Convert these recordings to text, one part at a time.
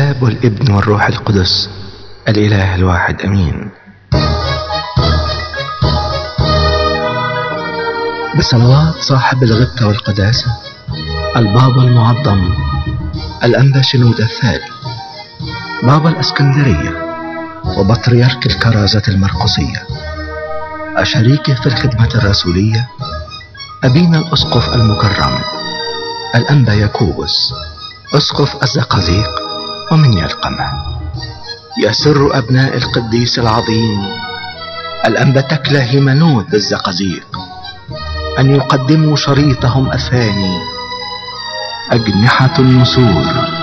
الآب والابن والروح القدس الإله الواحد أمين بصلوات صاحب الغبطة والقداسة البابا المعظم الأنبا شنود الثاني بابا الأسكندرية وبطريرك الكرازة المرقسية أشريكه في الخدمة الرسولية أبينا الأسقف المكرم الأنبا يكوبس أسقف الزقازيق ومن يلقمه يسر أبناء القديس العظيم الأنبا تكلا هيمنوت الزقازيق أن يقدموا شريطهم الثاني أجنحة النسور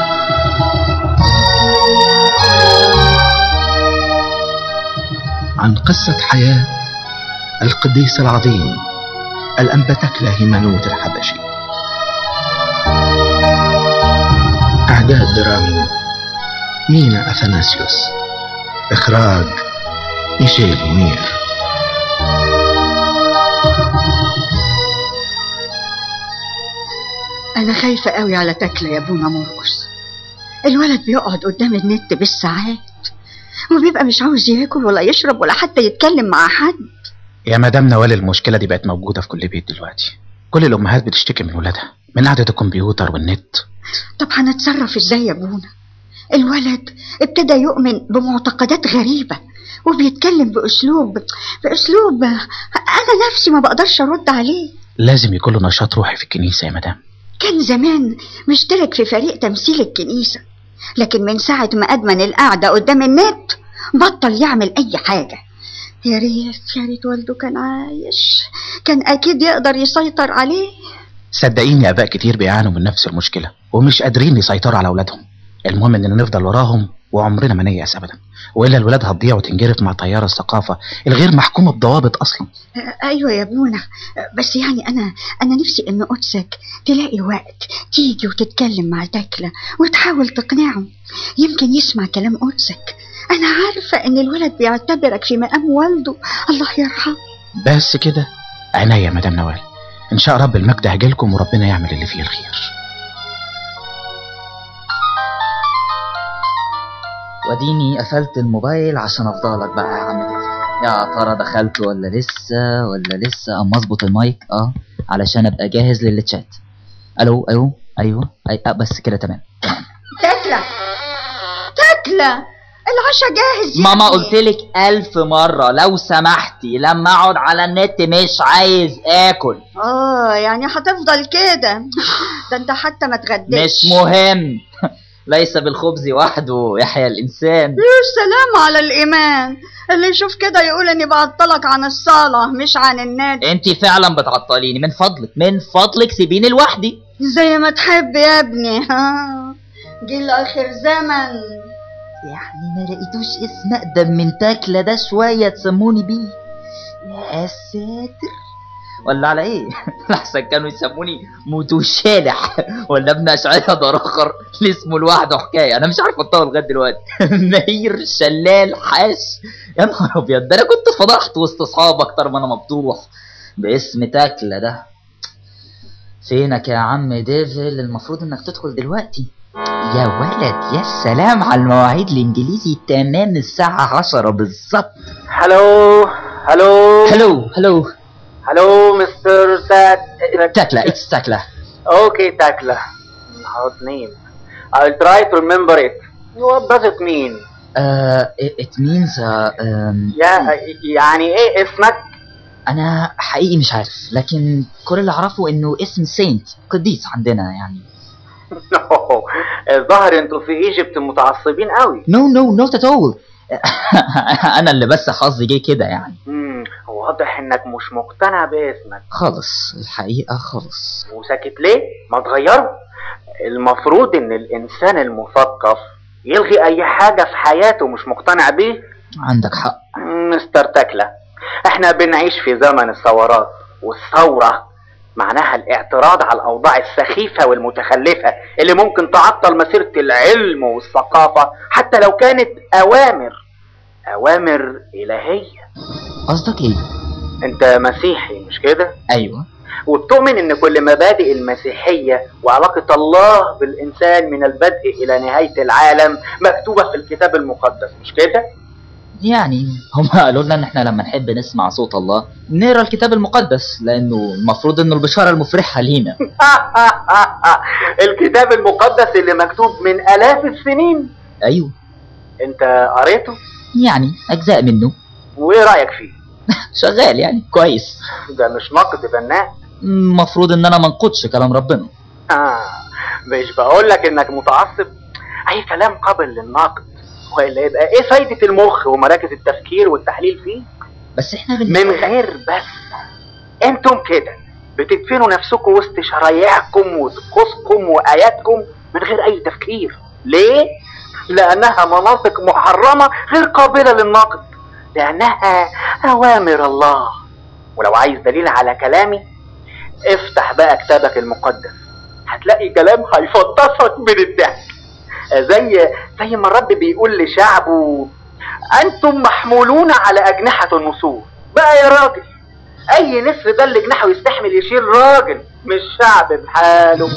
عن قصة حياة القديس العظيم الأنبا تكلا هيمنوت الحبشي إعداد درامي مينا أثناسيوس إخراج ميشيل منير أنا خايفة قوي على تكلة يا أبونا مرقس الولد بيقعد قدام النت بالساعات وبيبقى مش عاوز ياكل ولا يشرب ولا حتى يتكلم مع حد يا مدام نوال المشكلة دي بقت موجودة في كل بيت دلوقتي كل الأمهات بتشتكي من ولادها من قعدة الكمبيوتر والنت طب هنتصرف ازاي يا أبونا الولد ابتدى يؤمن بمعتقدات غريبة وبيتكلم بأسلوب بأسلوب أنا نفسي ما بقدرش أرد عليه لازم يكون له نشاط روحي في الكنيسة يا مدام كان زمان مشترك في فريق تمثيل الكنيسة لكن من ساعة ما أدمن القعدة قدام النت بطل يعمل أي حاجة يا ريت يا ريت والده كان عايش كان أكيد يقدر يسيطر عليه صدقيني آباء كتير بيعانوا من نفس المشكلة ومش قادرين يسيطروا على أولادهم المهم إننا نفضل وراهم وعمرنا ما نيأس أبدا وإلا الولاد هتضيع وتنجرف مع تيار الثقافة الغير محكومة بضوابط أصلا أيوة يا ابونا بس يعني أنا أنا نفسي إن قدسك تلاقي وقت تيجي وتتكلم مع تكلة وتحاول تقنعه يمكن يسمع كلام قدسك أنا عارفة إن الولد بيعتبرك في مقام والده الله يرحمه بس كده عينيا يا مدام نوال إن شاء رب المجد هجيلكم وربنا يعمل اللي فيه الخير واديني قفلت الموبايل عشان افضلك بقى يا عم ديفيد يا ترى دخلت ولا لسه ولا لسه اما اظبط المايك اه علشان ابقى جاهز للتشات الو ايوه ايوه أي... آه بس كده تمام تمام تكلة تكلة العشاء جاهز يا ماما ابني. قلتلك ألف مرة لو سمحتي لما أقعد على النت مش عايز آكل اه يعني هتفضل كده ده انت حتى ما تغديش مش مهم ليس بالخبز وحده يحيى الإنسان يا سلام على الإيمان اللي يشوف كده يقول إني بعطلك عن الصلاة مش عن النادي انت فعلا بتعطليني من فضلك من فضلك سيبيني لوحدي زي ما تحب يا ابني ها جيل آخر زمن يعني ما لقيتوش اسم اقدم من تاكله ده شويه تسموني بيه يا ساتر ولا على ايه احسن كانوا يسموني موتو شالح ولا ابن اشعياء دار اخر اللي اسمه لوحده حكايه انا مش عارف انطقه لغايه دلوقتي نهير شلال حاش يا نهار ابيض ده انا كنت فضحت وسط اصحاب اكتر ما انا مبطوح باسم تاكله ده فينك يا عم ديفل المفروض انك تدخل دلوقتي يا ولد يا سلام على المواعيد الانجليزي تمام الساعة عشرة بالظبط Hello, hello, هلو هلو hello, Mr. Tat. تاكلا اتس تاكلا Okay, Takla. Hot name. I'll try to remember it. What does it mean? ات مينز يا يعني ايه اسمك؟ انا حقيقي مش عارف لكن كل اللي اعرفه انه اسم سينت قديس عندنا يعني الظاهر انتوا في ايجيبت متعصبين قوي. نو نو نوت ات اول انا اللي بس حظي جه كده يعني امم واضح انك مش مقتنع باسمك خالص الحقيقة خالص وساكت ليه؟ ما تغيره. المفروض ان الانسان المثقف يلغي اي حاجة في حياته مش مقتنع بيه عندك حق مستر تاكلا احنا بنعيش في زمن الثورات والثورة معناها الاعتراض على الأوضاع السخيفة والمتخلفة اللي ممكن تعطل مسيرة العلم والثقافة حتى لو كانت أوامر أوامر إلهية قصدك ايه أنت مسيحي مش كده؟ ايوه وبتؤمن ان كل مبادئ المسيحية وعلاقة الله بالانسان من البدء الى نهاية العالم مكتوبة في الكتاب المقدس مش كده؟ يعني هم قالوا لنا ان احنا لما نحب نسمع صوت الله نقرا الكتاب المقدس لانه المفروض انه البشاره المفرحه لينا الكتاب المقدس اللي مكتوب من الاف السنين ايوه انت قريته يعني اجزاء منه وايه رايك فيه شغال يعني كويس ده مش نقد بناء المفروض ان انا ما انقضش كلام ربنا آه مش بقول لك انك متعصب اي كلام قابل للنقد والا يبقى ايه فايده المخ ومراكز التفكير والتحليل فيه بس احنا من بن... غير بس انتم كده بتدفنوا نفسكم وسط شرايعكم وطقوسكم واياتكم من غير اي تفكير ليه لانها مناطق محرمه غير قابله للنقد لانها اوامر الله ولو عايز دليل على كلامي افتح بقى كتابك المقدس هتلاقي كلام هيفطسك من الضحك زي زي ما الرب بيقول لشعبه انتم محمولون على اجنحه النسور بقى يا راجل اي نسر ده اللي جناحه يستحمل يشيل راجل مش شعب بحاله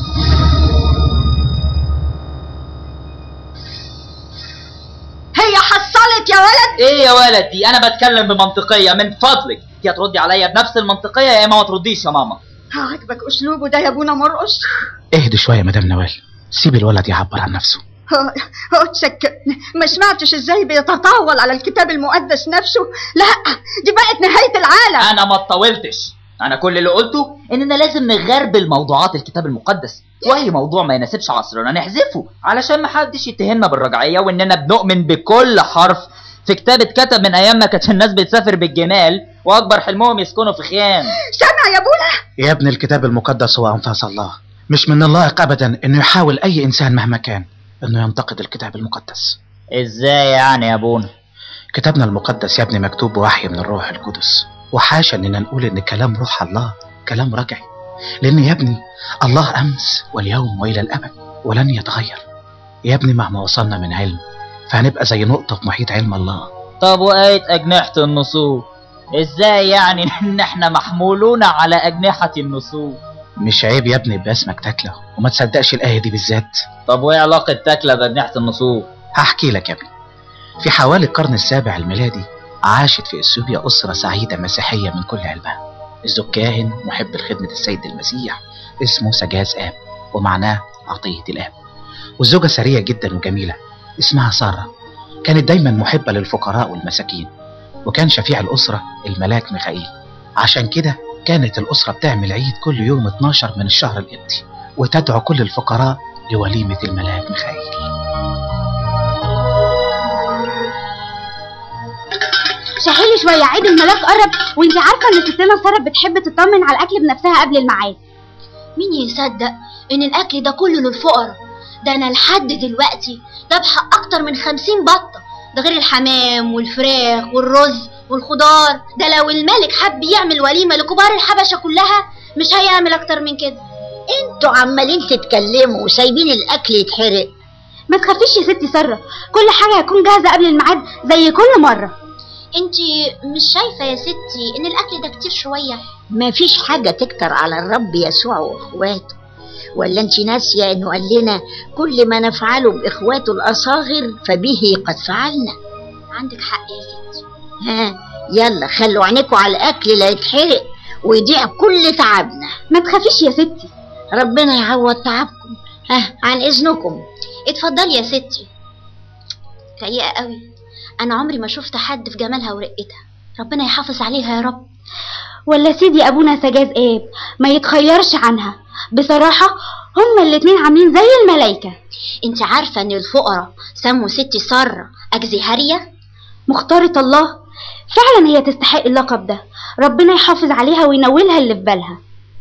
هي حصلت يا ولد ايه يا ولد دي انا بتكلم بمنطقيه من فضلك يا تردي عليا بنفس المنطقيه يا اما ما ترديش يا ماما عاجبك اسلوبه ده يا ابونا مرقص اهدي شويه يا مدام نوال سيب الولد يعبر عن نفسه قدسك ما سمعتش ازاي بيتطاول على الكتاب المقدس نفسه لا دي بقت نهاية العالم انا ما اتطولتش انا كل اللي قلته اننا لازم نغربل موضوعات الكتاب المقدس واي موضوع ما يناسبش عصرنا نحذفه علشان ما حدش يتهمنا بالرجعيه واننا بنؤمن بكل حرف في كتاب اتكتب من ايام ما كانت الناس بتسافر بالجمال واكبر حلمهم يسكنوا في خيام سامع يا ابونا يا ابن الكتاب المقدس هو انفاس الله مش من اللائق ابدا انه يحاول اي انسان مهما كان انه ينتقد الكتاب المقدس ازاي يعني يا ابونا كتابنا المقدس يا ابني مكتوب بوحي من الروح القدس وحاشا اننا نقول ان كلام روح الله كلام رجعي لان يا ابني الله امس واليوم والى الابد ولن يتغير يا ابني مهما وصلنا من علم فهنبقى زي نقطه في محيط علم الله طب وآية أجنحة النسور ازاي يعني ان احنا محمولون على أجنحة النسور مش عيب يا ابني يبقى اسمك تاكله وما تصدقش الايه دي بالذات طب وايه علاقة تاكلة بأجنحة النسور هحكي لك يا ابني في حوالي القرن السابع الميلادي عاشت في اثيوبيا اسره سعيده مسيحيه من كل قلبها الزوج كاهن محب لخدمه السيد المسيح اسمه سجاز اب ومعناه عطيه الاب والزوجه سريه جدا وجميله اسمها ساره كانت دايما محبه للفقراء والمساكين وكان شفيع الاسره الملاك ميخائيل عشان كده كانت الاسره بتعمل عيد كل يوم 12 من الشهر القبطي وتدعو كل الفقراء لوليمه الملاك ميخائيل شحيلي شوية عيد الملاك قرب وانت عارفة ان ستنا سارة بتحب تطمن على الأكل بنفسها قبل الميعاد مين يصدق ان الاكل ده كله للفقراء ده انا لحد دلوقتي ذبح اكتر من خمسين بطة ده غير الحمام والفراخ والرز والخضار ده لو الملك حب يعمل وليمة لكبار الحبشة كلها مش هيعمل اكتر من كده انتوا عمالين تتكلموا وسايبين الاكل يتحرق ما تخافيش يا ستي سارة كل حاجة هتكون جاهزة قبل الميعاد زي كل مرة انتي مش شايفة يا ستي ان الاكل ده كتير شوية مفيش حاجة تكتر على الرب يسوع واخواته ولا انت ناسية انه قال لنا كل ما نفعله باخواته الاصاغر فبه قد فعلنا عندك حق يا ستي ها يلا خلوا عينيكوا على الاكل لا يتحرق ويضيع كل تعبنا ما تخافيش يا ستي ربنا يعوض تعبكم ها عن اذنكم اتفضلي يا ستي رقيقة قوي انا عمري ما شفت حد في جمالها ورقتها ربنا يحافظ عليها يا رب ولا سيدي أبونا سجاز آب ما يتخيرش عنها بصراحة هما الاتنين عاملين زي الملايكة انت عارفة ان الفقراء سموا ستي سارة أجزهارية مختارة الله فعلا هي تستحق اللقب ده ربنا يحافظ عليها وينولها اللي في بالها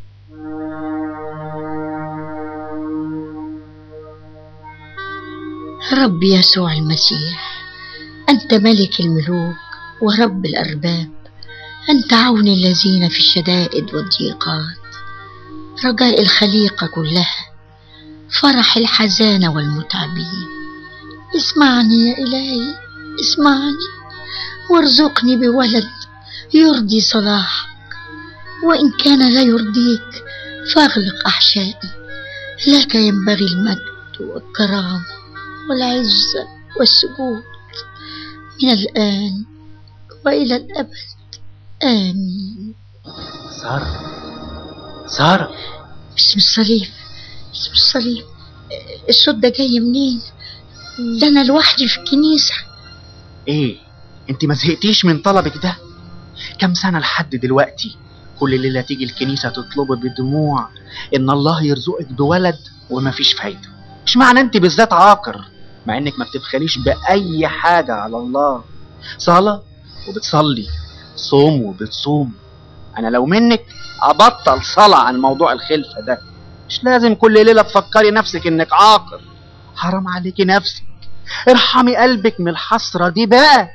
رب يسوع المسيح أنت ملك الملوك ورب الأرباب أنت عون الذين في الشدائد والضيقات رجاء الخليقة كلها فرح الحزانة والمتعبين اسمعني يا إلهي اسمعني وارزقني بولد يرضي صلاحك وإن كان لا يرضيك فاغلق أحشائي لك ينبغي المجد والكرامة والعزة والسجود من الآن وإلى الأبد آمين سارة سارة اسم الصليب اسم الصليب الصوت ده جاي منين ده أنا لوحدي في الكنيسة ايه انت ما زهقتيش من طلبك ده كم سنة لحد دلوقتي كل ليلة تيجي الكنيسة تطلبي بدموع ان الله يرزقك بولد ومفيش فايدة مش معنى انت بالذات عاقر مع انك ما بتبخليش بأي حاجة على الله صلاة وبتصلي صوم وبتصوم انا لو منك ابطل صلاة عن موضوع الخلفة ده مش لازم كل ليلة تفكري نفسك انك عاقر حرام عليكي نفسك ارحمي قلبك من الحسرة دي بقى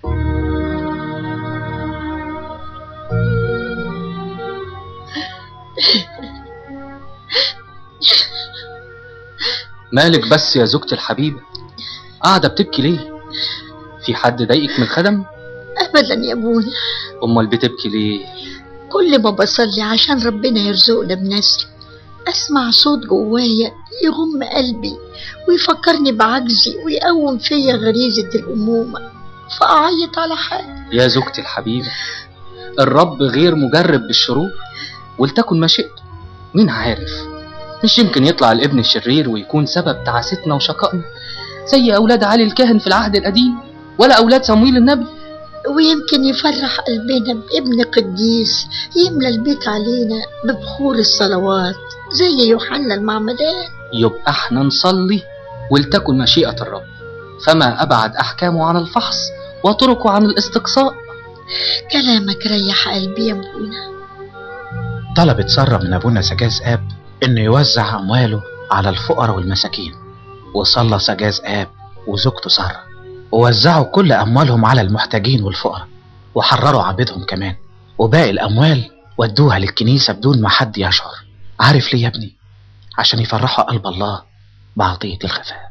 مالك بس يا زوجتي الحبيبة قاعدة بتبكي ليه في حد ضايقك من الخدم أبدا يا أبونا امال بتبكي ليه كل ما بصلي عشان ربنا يرزقنا بنسل أسمع صوت جوايا يغم قلبي ويفكرني بعجزي ويقوم فيا غريزة الأمومة فأعيط على حالي يا زوجتي الحبيبة الرب غير مجرب بالشرور ولتكن مشيئته مين عارف مش يمكن يطلع الابن الشرير ويكون سبب تعاستنا وشقائنا زي أولاد علي الكاهن في العهد القديم ولا أولاد صمويل النبي ويمكن يفرح قلبنا بابن قديس يملى البيت علينا ببخور الصلوات زي يوحنا المعمدان يبقى احنا نصلي ولتكن مشيئة الرب فما أبعد أحكامه عن الفحص وطرقه عن الاستقصاء كلامك ريح قلبي يا ابونا طلبت سارة من أبونا سجاز آب إنه يوزع أمواله على الفقراء والمساكين وصلى سجاز آب وزوجته سارة ووزعوا كل أموالهم على المحتاجين والفقراء وحرروا عبيدهم كمان وباقي الأموال ودوها للكنيسة بدون ما حد يشعر عارف ليه يا ابني عشان يفرحوا قلب الله بعطية الخفاء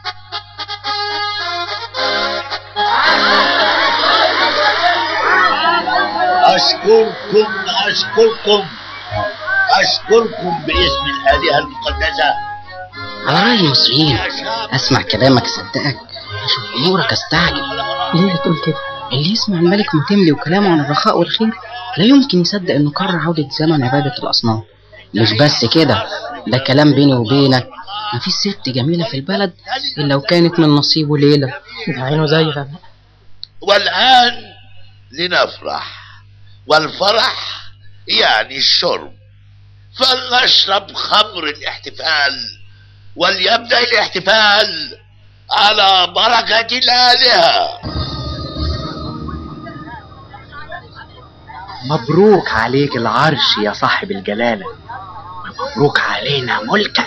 أشكركم أشكركم أشكركم باسم الآلهة المقدسة على رأي المصريين أسمع كلامك صدقك أشوف أمورك أستعجب ليه بتقول كده؟ اللي يسمع الملك متملي وكلامه عن الرخاء والخير لا يمكن يصدق إنه قرر عودة زمن عبادة الأصنام مش بس كده ده كلام بيني وبينك مفيش ست جميلة في البلد إلا وكانت من نصيبه ليلة ده عينه زي ده والآن لنفرح والفرح يعني الشرب فلنشرب خمر الاحتفال وليبدأ الاحتفال على بركة الآلهة مبروك عليك العرش يا صاحب الجلالة مبروك علينا ملكك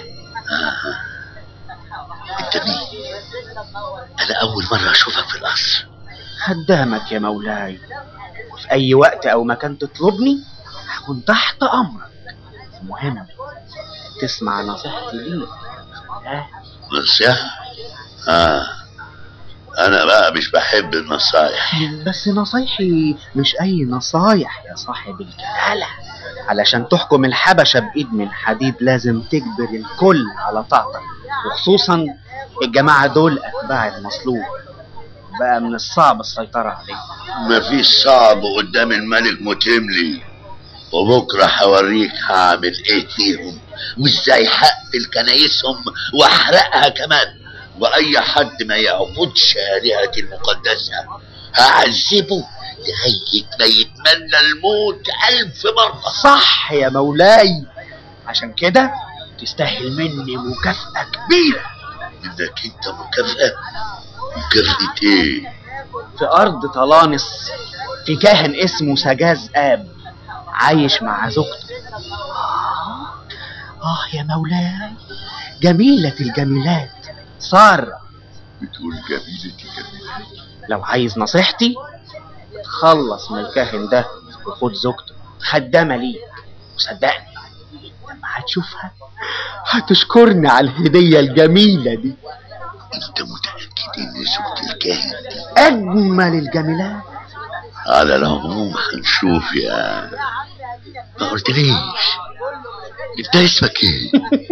انت مين انا اول مرة اشوفك في القصر خدامك يا مولاي وفي أي وقت أو مكان تطلبني هكون تحت أمرك المهم تسمع نصيحتي ليك آه. نصيحة اه انا بقى مش بحب النصايح بس نصايحي مش أي نصايح يا صاحب الجلالة علشان تحكم الحبشة بإيد من حديد لازم تجبر الكل على طاعتك وخصوصا الجماعة دول أتباع المصلوب بقى من الصعب السيطرة عليه مفيش صعب قدام الملك متملي وبكرة هوريك هعمل ايه فيهم وازاي هقتل كنايسهم واحرقها كمان واي حد ما يعبدش آلهتي المقدسة هعذبه لغاية ما يتمنى الموت ألف مرة صح يا مولاي عشان كده تستاهل مني مكافأة كبيرة انك انت مكافأة مكافأة ايه في أرض طلانس في كاهن اسمه سجاز آب عايش مع زوجته آه, آه يا مولاي جميلة الجميلات سارة بتقول جميلة الجميلات لو عايز نصيحتي اتخلص من الكاهن ده وخد زوجته خدامة ليك وصدقني لما هتشوفها هتشكرني على الهدية الجميلة دي انت متأكد ان زوجة الكاهن دي أجمل الجميلات على العموم هنشوف يا ما قلتليش انت اسمك ايه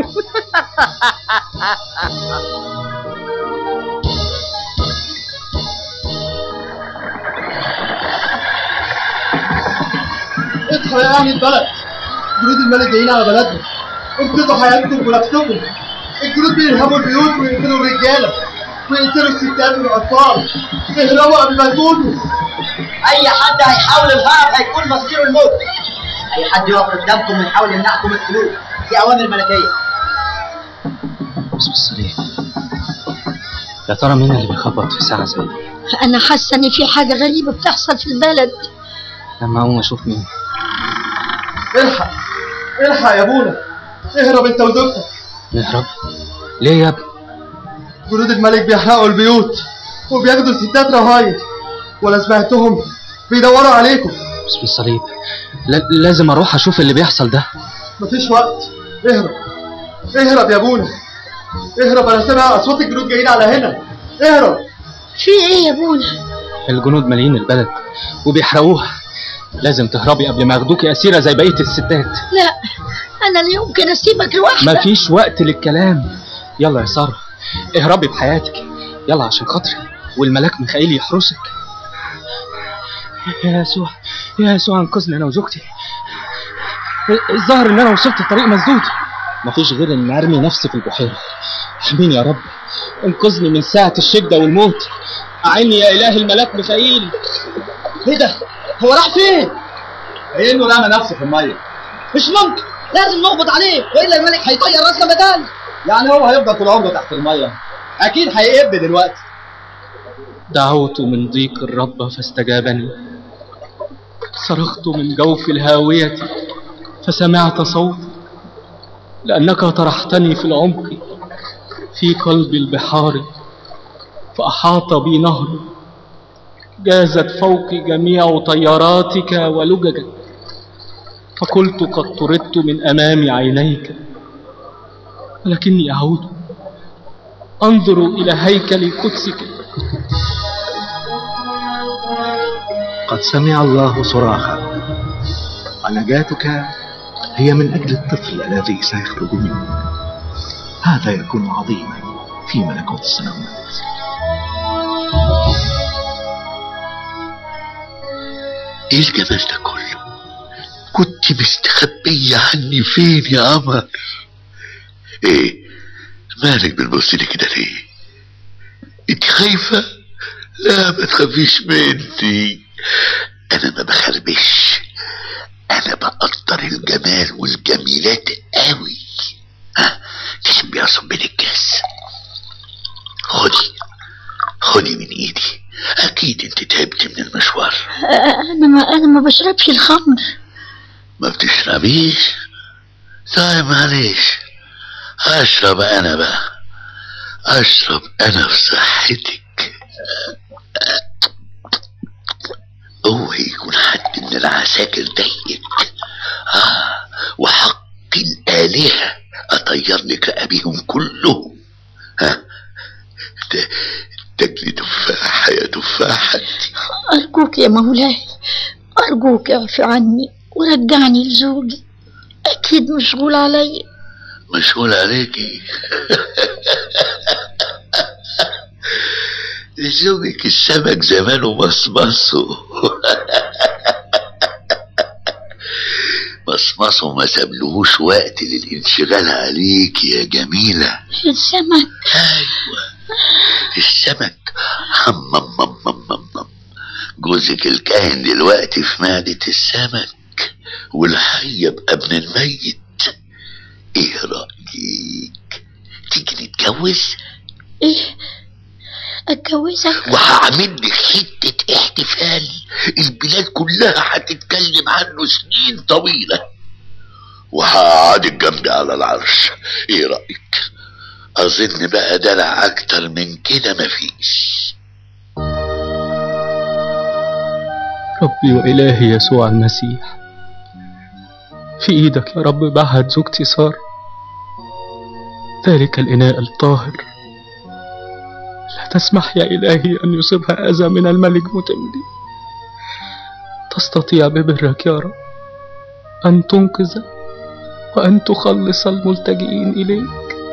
اصحوا يا اهل البلد جنود الملك جايين على بلدنا انقذوا حياتكم ونفسكم الجنود بيرهبوا البيوت ويقتلوا الرجاله ويقتلوا الستات والاطفال اهربوا قبل ما تموتوا اي حد هيحاول الهرب هيكون مصيره الموت اي حد يقف قدامكم ويحاول يمنعكم الخلود دي اوامر ملكيه بسم الصليب يا ترى مين اللي بيخبط في ساعة زي دي؟ أنا حاسة إن في حاجة غريبة بتحصل في البلد لما أقوم أشوف مين الحق الحق يا ابونا اهرب انت وزوجتك نهرب ليه يا ابني جنود الملك بيحرقوا البيوت وبياخدوا الستات رهاين ولا سمعتهم بيدوروا عليكم بسم الصليب لا- لازم أروح أشوف اللي بيحصل ده مفيش وقت اهرب اهرب يا ابونا اهرب انا سامع اصوات الجنود جايين على هنا اهرب في إيه يا بونا الجنود مالين البلد وبيحرقوها لازم تهربي قبل ما ياخدوكي أسيرة زي بقية الستات لا أنا لا يمكن أسيبك لوحدك مفيش وقت للكلام يلا يا سارة اهربي بحياتك يلا عشان خاطري والملاك ميخائيل يحرسك يا يسوع يا يسوع انقذني انا وزوجتي الظاهر ان انا وصلت الطريق مسدود مفيش غير ان ارمي نفسي في البحيره احميني يا رب انقذني من ساعه الشده والموت اعني يا اله الملاك ميخائيل ايه ده هو راح فين انه رمى نفسه في الميه مش ممكن لازم نقبض عليه والا الملك هيطير راسنا بدال يعني هو هيفضل طول عمره تحت الميه اكيد هيقب دلوقتي دعوت من ضيق الرب فاستجابني صرخت من جوف الهاوية فسمعت صوت لأنك طرحتني في العمق في قلب البحار فأحاط بي نهر جازت فوقي جميع طياراتك ولججك فقلت قد طردت من أمام عينيك ولكني أعود أنظر إلى هيكل قدسك قد سمع الله صراخك ونجاتك هي من أجل الطفل الذي سيخرج منك هذا يكون عظيما في ملكوت السماوات ايه الجمال ده كله كنت مستخبية عني فين يا قمر ايه مالك بتبص لي كده ليه انت خايفة لا ما تخافيش مني انا ما بخربش انا بقدر الجمال والجميلات قوي ها تحبي اصب من الكاس خدي خدي من ايدي اكيد انت تعبت من المشوار أنا ما أنا ما بشربش الخمر ما بتشربيش طيب معلش اشرب انا بقى اشرب انا في صحتك اوعي يكون حد من العساكر ضايقك اه وحق الالهه اطير لك رقابيهم كلهم ها ت- تاكلي تفاحه يا تفاحه أرجوك يا مولاي أرجوك اعفي عني ورجعني لزوجي أكيد مشغول عليا مشغول عليكي زوجك السمك زمانه مصمصه مصمصه ما سابلهوش وقت للانشغال عليك يا جميلة السمك ايوه السمك حم حم حم حم حم. جوزك الكاهن دلوقتي في معدة السمك والحي يبقى ابن الميت ايه رأيك تيجي نتجوز إيه أتجوزك وهعمل لك حتة احتفال البلاد كلها هتتكلم عنه سنين طويلة وهقعدك جنبي على العرش ايه رأيك اظن بقى دلع اكتر من كده مفيش ربي وإلهي يسوع المسيح في إيدك يا رب بعهد زوجتي سارة ذلك الإناء الطاهر لا تسمح يا إلهي أن يصيبها أذى من الملك متملي تستطيع ببرك يا رب أن تنقذ وأن تخلص الملتجئين إليك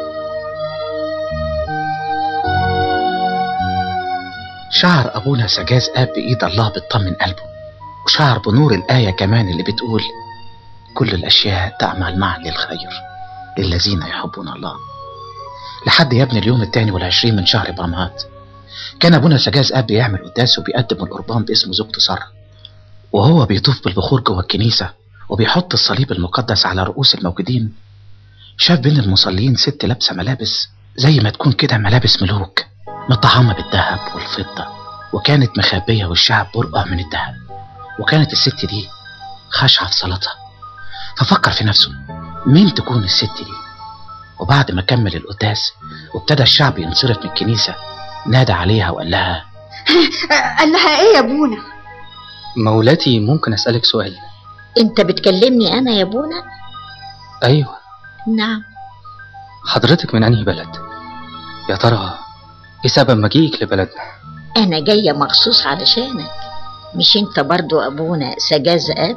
شعر أبونا سجاز آب بإيد الله بتطمن قلبه وشعر بنور الآية كمان اللي بتقول كل الأشياء تعمل معا للخير للذين يحبون الله لحد يا ابني اليوم الثاني والعشرين من شهر برمهات كان أبونا سجاز آب بيعمل قداس وبيقدم القربان باسم زوجته سارة وهو بيطوف بالبخور جوه الكنيسة وبيحط الصليب المقدس على رؤوس الموجودين شاف بين المصلين ست لابسة ملابس زي ما تكون كده ملابس ملوك مطعمة بالذهب والفضة وكانت مخبية وشها برقع من الذهب وكانت الست دي خاشعة في صلاتها ففكر في نفسه مين تكون الست دي وبعد ما كمل القداس وابتدى الشعب ينصرف من الكنيسة نادى عليها وقال لها قال لها ايه يا ابونا مولاتي ممكن أسألك سؤال انت بتكلمني انا يا ابونا أيوة نعم حضرتك من أنهي بلد يا ترى إيه سبب مجيئك لبلدنا انا جاية مخصوص علشانك مش انت برضو ابونا سجاز اب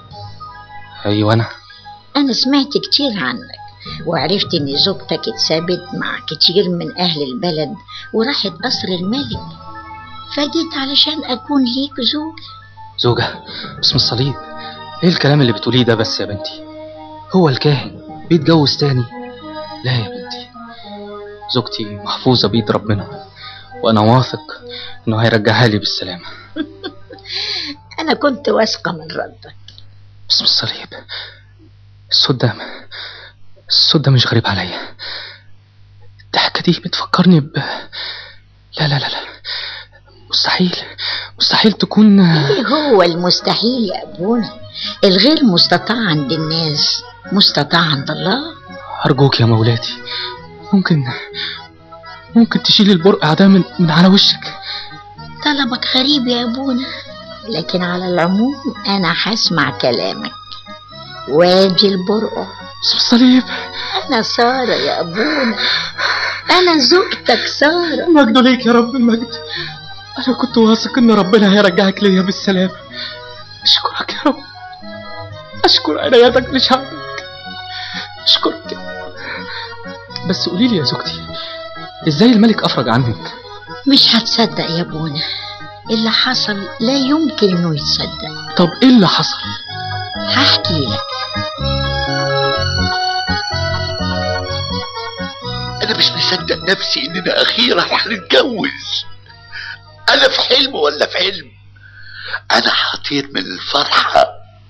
أيوة أنا انا سمعت كتير عنك وعرفت ان زوجتك اتثابت مع كتير من اهل البلد وراحت قصر الملك فجيت علشان اكون ليك زوج زوجة باسم الصليب ايه الكلام اللي بتقوليه ده بس يا بنتي هو الكاهن بيتجوز تاني لا يا بنتي زوجتي محفوظة بيد ربنا وانا واثق انه هيرجعها لي بالسلامة انا كنت واثقة من ردك باسم الصليب الصوت ده الصوت ده مش غريب عليا الضحكة دي بتفكرني ب لا لا لا لا مستحيل مستحيل تكون ايه هو المستحيل يا ابونا الغير مستطاع عند الناس مستطاع عند الله أرجوك يا مولاتي ممكن ممكن تشيلي البرقع ده من, من على وشك طلبك غريب يا ابونا لكن على العموم انا هسمع كلامك وادي البرقع الصليب انا سارة يا ابونا انا زوجتك سارة المجد ليك يا رب المجد أنا كنت واثق إن ربنا هيرجعك ليا بالسلام أشكرك يا رب أشكر عنايتك لشعبك أشكرك يا رب. بس قولي لي يا زوجتي إزاي الملك أفرج عنك مش هتصدق يا ابونا اللي حصل لا يمكن انه يتصدق طب إيه اللي حصل هحكي لك انا مش مصدق نفسي اننا اخيرا هنتجوز انا في حلم ولا في حلم انا هطير من الفرحة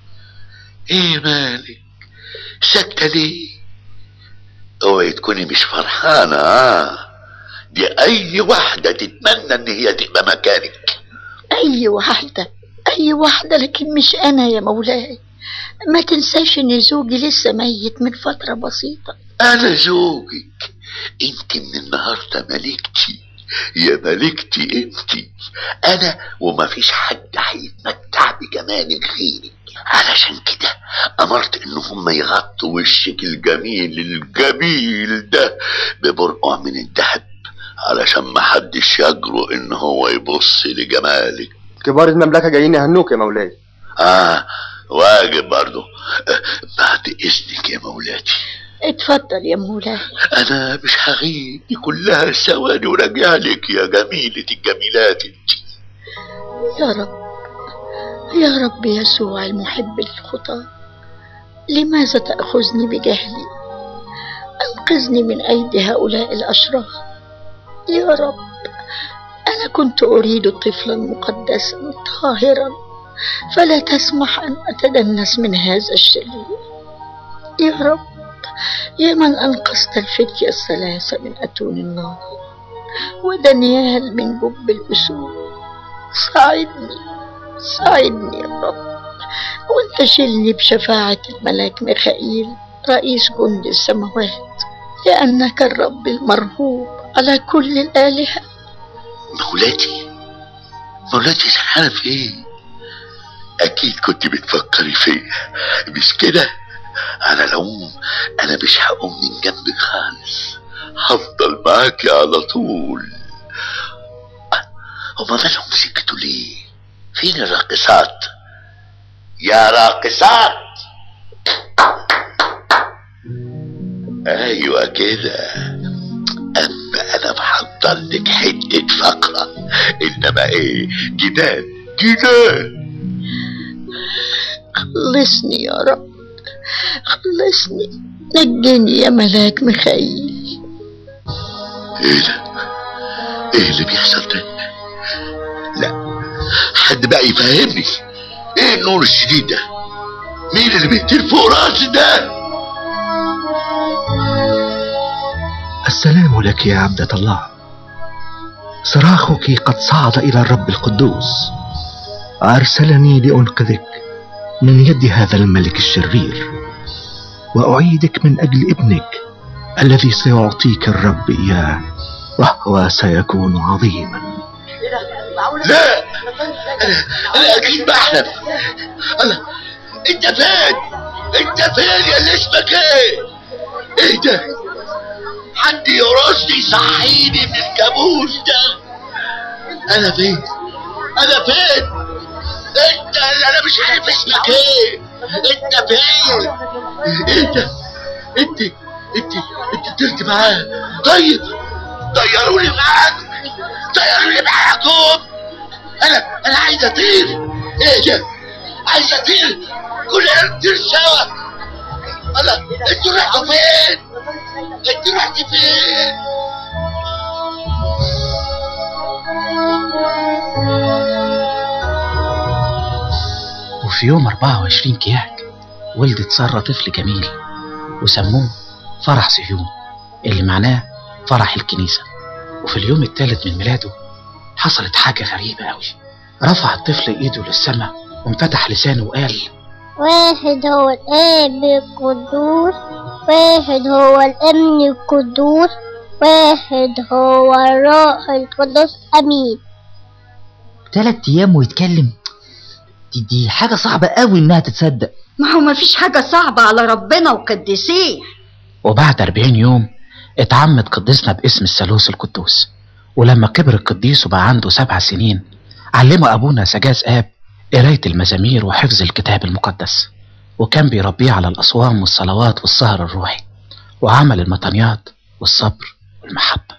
ايه مالك ساكتة ليه اوعي تكوني مش فرحانة آه. دي اي واحدة تتمنى ان هي تبقى مكانك اي واحدة اي واحدة لكن مش انا يا مولاي ما تنساش ان زوجي لسه ميت من فترة بسيطة انا زوجك انت من النهاردة ملكتي يا ملكتي انت انا وما فيش حد هيتمتع بجمالك غيرك علشان كده امرت ان هم يغطوا وشك الجميل الجميل ده ببرقع من الذهب علشان ما حدش يجرؤ ان هو يبص لجمالك كبار المملكة جايين يهنوك يا مولاي اه واجب برضو آه، بعد اذنك يا مولاتي اتفضل يا مولاي انا مش هغيب دي كلها ثواني وراجع لك يا جميلة الجميلات انت يا رب يا رب يسوع المحب للخطاة لماذا تأخذني بجهلي أنقذني من أيدي هؤلاء الأشرار يا رب أنا كنت أريد طفلا مقدسا طاهرا فلا تسمح أن أتدنس من هذا الشرير يا رب يا من أنقذت الفتية الثلاثة من أتون النار ودانيال من جب الأسود ساعدني ساعدني يا رب وانت شلني بشفاعة الملاك ميخائيل رئيس جند السماوات لأنك الرب المرهوب على كل الآلهة مولاتي مولاتي سرحانة في ايه اكيد كنت بتفكري فيا مش كده على العموم انا مش هقوم من جنبك خالص هفضل معاكي على طول هما مالهم سكتوا ليه فين الراقصات يا راقصات ايوه كده اما انا محضر لك حته فقره انما ايه جدال جدال خلصني يا رب خلصني نجني يا ملاك مخيل ايه ده ايه اللي بيحصل ده لا حد بقى يفهمني ايه النور الشديد ده مين اللي بيطير فوق راسي ده السلام لك يا عبدة الله صراخك قد صعد إلى الرب القدوس أرسلني لأنقذك من يد هذا الملك الشرير وأعيدك من أجل ابنك الذي سيعطيك الرب إياه وهو سيكون عظيما لا انا انا اكيد بحلم انا انت فين انت فين يا اللي اسمك ايه ايه ده حد يرشني يصحيني من الكابوس ده انا فين انا فين انت انا مش عارف اسمك ايه انت فين انت انت انت انت طرت معاه طيب طيروني معاك طيروني معاكم انا انا عايز اطير ايه ده عايز اطير كلنا نطير سوا انا انتوا رحتوا فين انتوا رحتوا فين وفي يوم 24 كياك ولدت سارة طفل جميل وسموه فرح صهيون اللي معناه فرح الكنيسة وفي اليوم الثالث من ميلاده حصلت حاجة غريبة أوي رفع الطفل إيده للسماء وانفتح لسانه وقال واحد هو الآب القدوس واحد هو الابن القدوس واحد هو الروح القدس أمين تلات ايام ويتكلم دي, دي حاجة صعبة قوي انها تتصدق ما هو ما فيش حاجة صعبة على ربنا وقدسيه وبعد 40 يوم اتعمد قديسنا باسم الثالوث القدوس ولما كبر القديس وبقى عنده سبع سنين علمه أبونا سجاز آب قراية المزامير وحفظ الكتاب المقدس وكان بيربيه على الأصوام والصلوات والسهر الروحي وعمل المطنيات والصبر والمحبة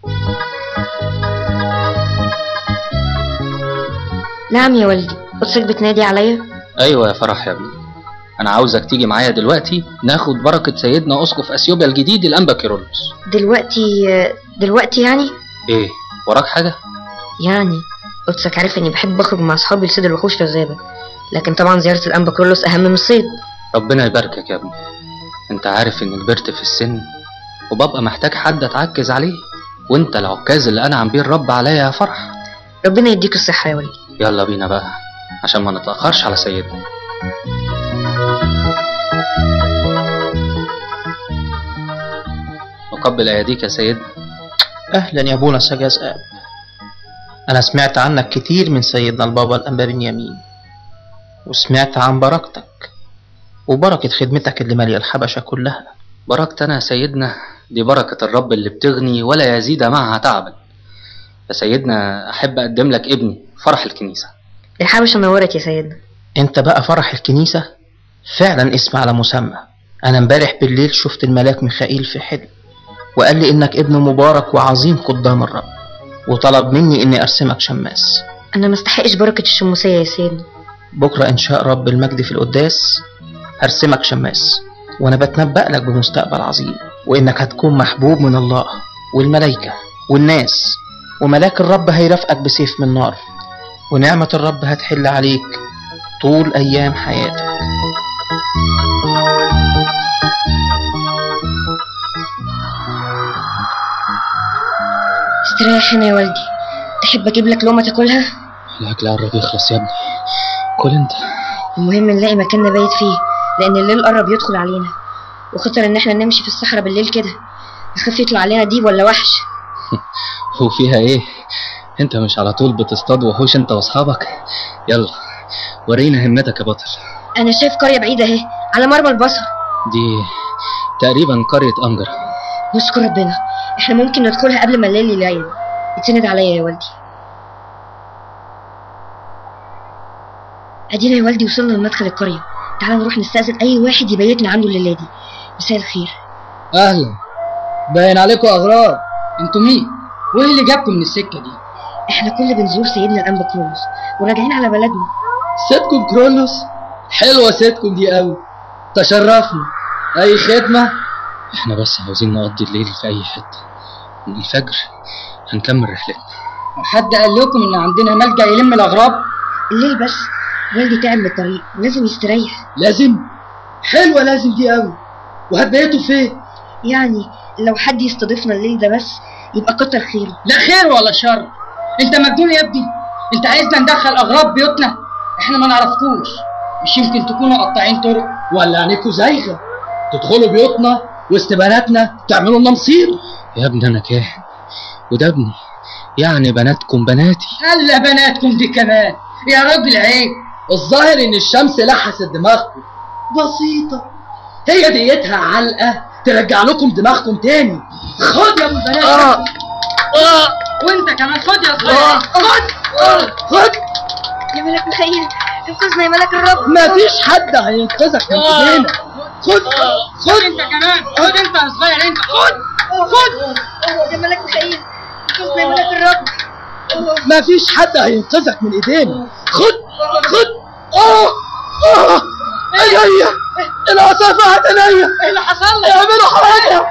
نعم يا والدي قدسك بتنادي عليا ايوه يا فرح يا ابني انا عاوزك تيجي معايا دلوقتي ناخد بركة سيدنا اسقف اثيوبيا الجديد الانبا كيرلس دلوقتي دلوقتي يعني ايه وراك حاجة يعني قدسك عارف اني بحب اخرج مع اصحابي لصيد الوحوش في الغابة لكن طبعا زيارة الانبا كيرلس اهم من الصيد ربنا يباركك يا ابني انت عارف اني كبرت في السن وببقى محتاج حد اتعكز عليه وانت العكاز اللي انعم بيه الرب عليا يا فرح ربنا يديك الصحة يا والدي يلا بينا بقى عشان ما نتأخرش على سيدنا نقبل ايديك يا سيدنا أهلا يا أبونا سجاز آب أنا سمعت عنك كتير من سيدنا البابا الأنبا بنيامين وسمعت عن بركتك وبركة خدمتك اللي مالية الحبشة كلها بركة أنا يا سيدنا دي بركة الرب اللي بتغني ولا يزيد معها تعبا يا سيدنا أحب أقدم لك ابني فرح الكنيسة الحبشة نورت يا سيدنا انت بقى فرح الكنيسة فعلا اسم على مسمى انا امبارح بالليل شفت الملاك ميخائيل في حلم وقال لي انك ابن مبارك وعظيم قدام الرب وطلب مني اني ارسمك شماس انا ما استحقش بركة الشموسية يا سيدنا بكرة ان شاء رب المجد في القداس هرسمك شماس وانا بتنبأ لك بمستقبل عظيم وانك هتكون محبوب من الله والملائكة والناس وملاك الرب هيرافقك بسيف من نار ونعمة الرب هتحل عليك طول أيام حياتك استريح هنا يا والدي تحب اجيب لك لقمة تاكلها الأكل قرب يخلص يا ابني كل انت المهم نلاقي مكان نبيت فيه لان الليل قرب يدخل علينا وخطر ان احنا نمشي في الصحراء بالليل كده نخاف يطلع علينا ديب ولا وحش هو فيها ايه انت مش على طول بتصطاد وحوش انت واصحابك يلا ورينا همتك يا بطل انا شايف قرية بعيدة اهي على مرمى البصر دي تقريبا قرية أنجرة نشكر ربنا احنا ممكن ندخلها قبل ما الليل يليل اتسند عليا يا والدي ادينا يا والدي وصلنا لمدخل القرية تعال نروح نستأذن اي واحد يبيتنا عنده الليلة دي مساء الخير اهلا باين عليكم اغراب انتوا مين وايه اللي جابكم من السكه دي احنا كل بنزور سيدنا الانبا كرونوس وراجعين على بلدنا سيدكم كرونوس حلوه سيدكم دي قوي تشرفنا اي خدمه احنا بس عاوزين نقضي الليل في اي حته من الفجر هنكمل رحلتنا حد قال لكم ان عندنا ملجأ يلم الاغراب الليل بس والدي تعب من الطريق ولازم يستريح لازم حلوه لازم دي قوي وهتبيتوا فين يعني لو حد يستضيفنا الليل ده بس يبقى كتر خيره لا خير ولا شر انت مجنون يا ابني انت عايزنا ندخل اغراب بيوتنا احنا ما نعرفكوش مش يمكن تكونوا قطاعين طرق ولا عينيكوا زايغه تدخلوا بيوتنا وسط بناتنا تعملوا لنا مصيبه يا ابني انا كاهن وده ابني يعني بناتكم بناتي الا بناتكم دي كمان يا راجل عيب الظاهر ان الشمس لحست دماغكم بسيطه هي ديتها علقه ترجع لكم دماغكم تاني خد يا ابو البنات آه. آه. وانت كمان خد يا صغير خد آه. خد يا ملك مخيل انقذنا يا ملك الرب مفيش حد هينقذك من آه. ايدينا خد خد انت كمان خد انت يا صغير انت خد خد يا ملك مخيل انقذنا يا ملك الرب مفيش حد هينقذك من ايدينا خد خد اه اه عينيا العصافة عينيا ايه اللي حصل لك؟ اعملوا حاجة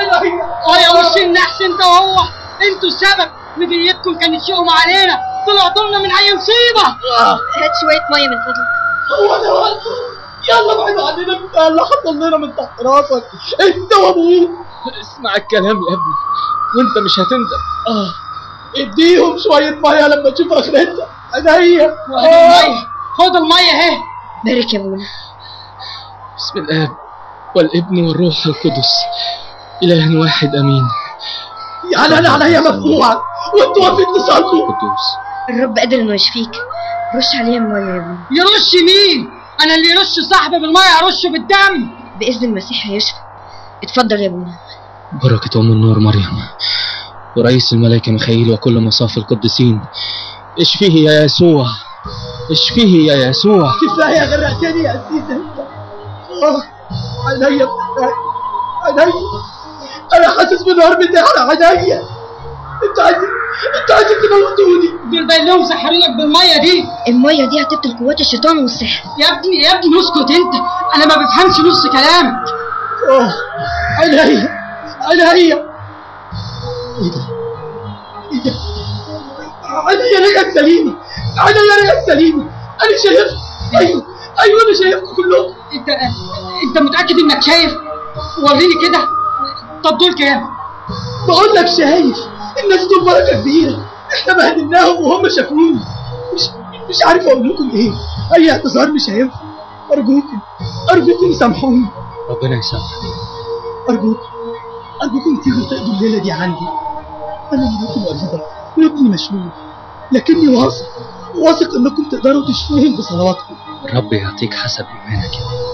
اه يا وش النحس انت وهو انتوا السبب مديتكم كانت شؤم علينا طلعتوا لنا من اي مصيبة هات شوية مية من فضلك هو ده وقته يلا بعيد عننا انت اللي حصل لنا من تحت راسك انت وابوك اسمع الكلام يا ابني وانت مش هتندم اه اديهم شوية مية لما تشوف اخرتها عينيا المية. خد المية اهي بارك يا ابونا بسم الاب والابن والروح القدس اله واحد امين يعني انا عليا مفتوحة وانتوا واقفين تصلوا قدوس الرب قادر انه يشفيك رش عليها المية يا ابونا يرش مين؟ انا اللي يرش صاحبي بالمية ارشه بالدم بإذن المسيح هيشفى اتفضل يا ابونا بركة أم النور مريم ورئيس الملائكة ميخائيل وكل مصاف القديسين اشفيه يا يسوع اشفيه يا يسوع كفايه غرقتني يا عزيز انت اه عينيا عينيا انا حاسس بنهار بتحرق عينيا انت عايز انت عايز تموتوني دول باين لهم سحرينك بالمية دي المية دي هتبطل قوات الشيطان والسحر يا ابني يا ابني اسكت انت انا ما بفهمش نص كلامك اه عينيا عينيا ايه ده ايه ده عينيا رجعت سليمه عينيا رجعت سليمه انا شايف ايوه ايوه انا شايفكم كلكم انت انت متأكد انك شايف وريني كده طب دول كام بقول لك شايف الناس دول بركه كبيره احنا بهدلناهم وهم شافوني مش مش عارف اقول لكم ايه اي اعتذار مش هينفع ارجوكم ارجوكم سامحوني ربنا يسامحك ارجوكم ارجوكم تيجوا تقضوا الليله دي عندي انا مراتي مريضه وابني مشلول لكني واثق واثق انكم تقدروا تشفوهم بصلواتكم رب يعطيك حسب ايمانك يا ابني.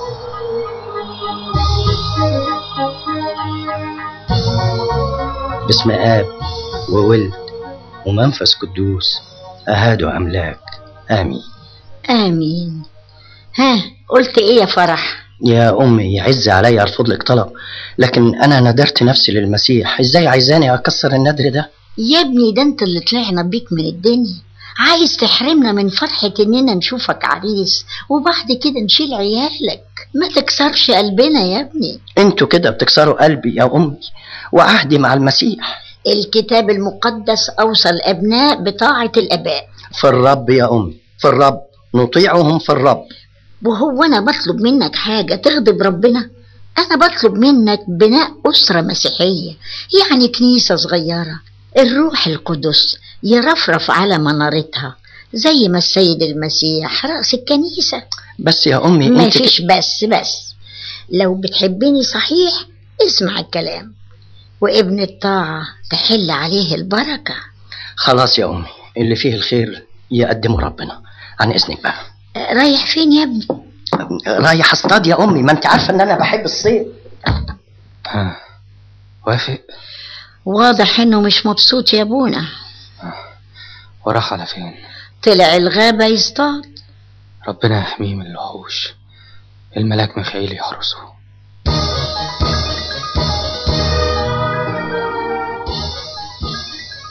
باسم آب وولد ومنفس قدوس أهاد أملاك آمين آمين ها قلت إيه يا فرح يا أمي يعز علي أرفض لك طلب لكن أنا ندرت نفسي للمسيح إزاي عايزاني أكسر الندر ده يا ابني ده انت اللي طلعنا بيك من الدنيا عايز تحرمنا من فرحة اننا نشوفك عريس وبعد كده نشيل عيالك ما تكسرش قلبنا يا ابني انتوا كده بتكسروا قلبي يا أمي وعهدي مع المسيح الكتاب المقدس أوصى الأبناء بطاعة الآباء في الرب يا أمي في الرب نطيعهم في الرب وهو أنا بطلب منك حاجة تغضب ربنا أنا بطلب منك بناء أسرة مسيحية يعني كنيسة صغيرة الروح القدس يرفرف على منارتها زي ما السيد المسيح رأس الكنيسة بس يا أمي ما انت فيش بس بس لو بتحبني صحيح اسمع الكلام وابن الطاعة تحل عليه البركة خلاص يا أمي اللي فيه الخير يقدمه ربنا عن إذنك بقى آه، رايح فين يا ابني رايح اصطاد يا أمي ما أنت عارفة إن أنا بحب الصيد ها وافق واضح انه مش مبسوط يا ابونا وراح على فين طلع الغابة يصطاد ربنا يحميه من الوحوش الملاك ميخائيل يحرسه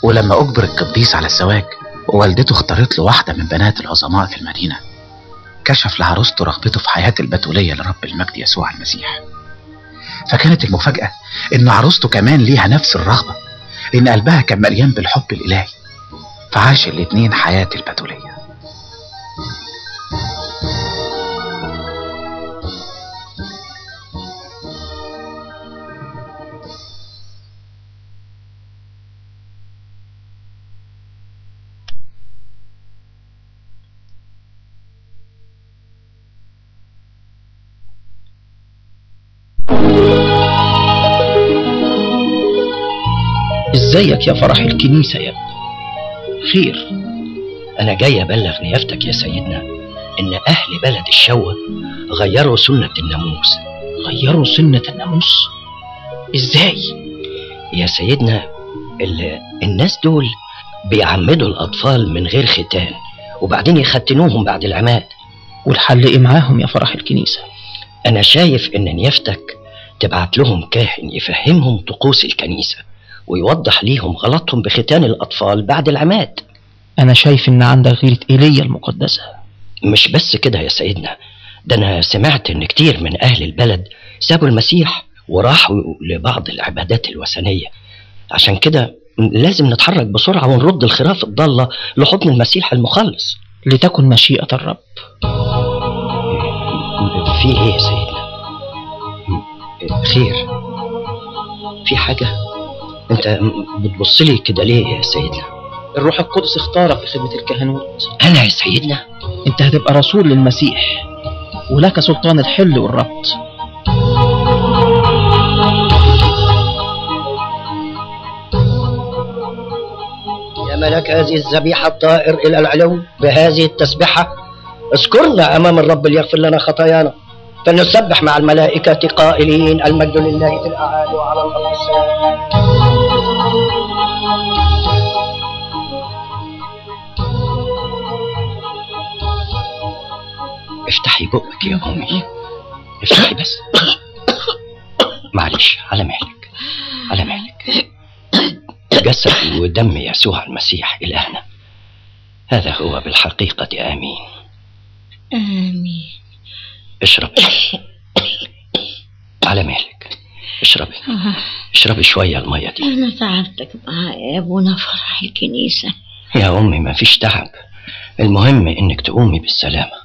ولما أجبر القديس على الزواج ووالدته اختارت له واحدة من بنات العظماء في المدينة كشف لعروسته رغبته في حياة البتولية لرب المجد يسوع المسيح فكانت المفاجأة إن عروسته كمان ليها نفس الرغبة لأن قلبها كان مليان بالحب الإلهي فعاش الاتنين حياة البتولية ازيك يا فرح الكنيسة يا ابني خير أنا جاي أبلغ نيافتك يا سيدنا إن أهل بلد الشوة غيروا سنة الناموس غيروا سنة الناموس ازاي يا سيدنا ال... الناس دول بيعمدوا الأطفال من غير ختان وبعدين يختنوهم بعد العماد والحل ايه معاهم يا فرح الكنيسة أنا شايف إن نيافتك تبعت لهم كاهن يفهمهم طقوس الكنيسة ويوضح ليهم غلطهم بختان الأطفال بعد العماد انا شايف ان عندك غيرة ايليا المقدسة مش بس كده يا سيدنا ده أنا سمعت إن كتير من أهل البلد سابوا المسيح وراحوا لبعض العبادات الوثنية عشان كده لازم نتحرك بسرعة ونرد الخراف الضالة لحضن المسيح المخلص لتكن مشيئة الرب في ايه يا سيدنا خير في حاجة انت بتبص لي كده ليه يا سيدنا الروح القدس اختارك لخدمة الكهنوت انا يا سيدنا انت هتبقى رسول للمسيح ولك سلطان الحل والربط يا ملك هذه الذبيحة الطائر إلى العلو بهذه التسبحة اذكرنا أمام الرب ليغفر لنا خطايانا فلنسبح مع الملائكة قائلين المجد لله في الأعالي وعلى الأرض السلام افتحي بقك يا أمي افتحي بس معلش على مهلك على مهلك جسد ودم يسوع المسيح إلهنا هذا هو بالحقيقة آمين آمين اشرب على مهلك اشربي آه. اشربي شوية المية دي أنا تعبتك معايا يا أبونا فرح الكنيسة يا أمي ما فيش تعب المهم إنك تقومي بالسلامة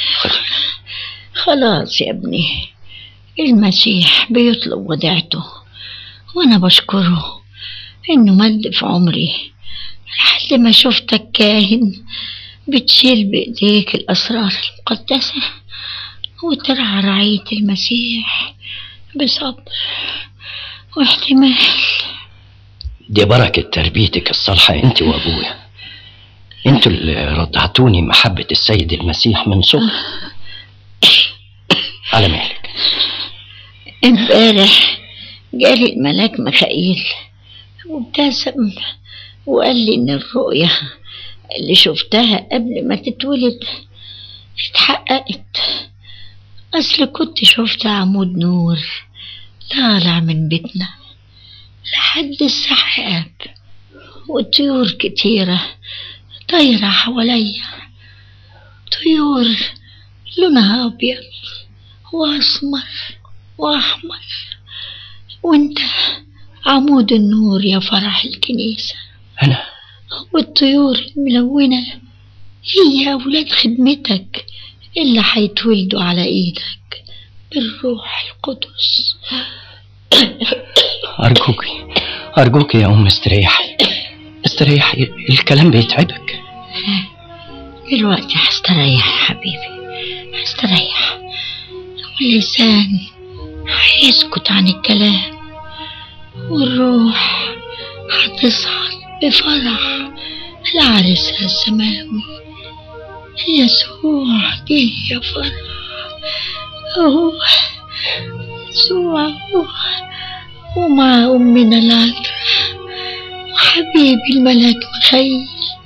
خلاص يا ابني المسيح بيطلب وديعته وأنا بشكره إنه مد في عمري لحد ما شفتك كاهن بتشيل بإيديك الأسرار المقدسة وترعى رعية المسيح بصبر واحتمال دي بركة تربيتك الصالحة انت وابويا انتوا اللي رضعتوني محبة السيد المسيح من صغري على مهلك امبارح جالي الملاك ميخائيل وابتسم وقال لي ان الرؤية اللي شفتها قبل ما تتولد اتحققت اصل كنت شفت عمود نور طالع من بيتنا لحد السحاب وطيور كتيرة طايرة حواليا طيور لونها أبيض وأسمر وأحمر وانت عمود النور يا فرح الكنيسة أنا والطيور الملونة هي أولاد خدمتك اللي هيتولدوا على إيدك بالروح القدس أرجوكي أرجوكي يا أم استريحي استريحي الكلام بيتعبك دلوقتي هستريح يا حبيبي هستريح واللسان هيسكت عن الكلام والروح هتصعد بفرح لعرسها السماوي يسوع جه يا فرح أهو يسوع أهو ومع أمنا العذراء وحبيبي الملاك مخيل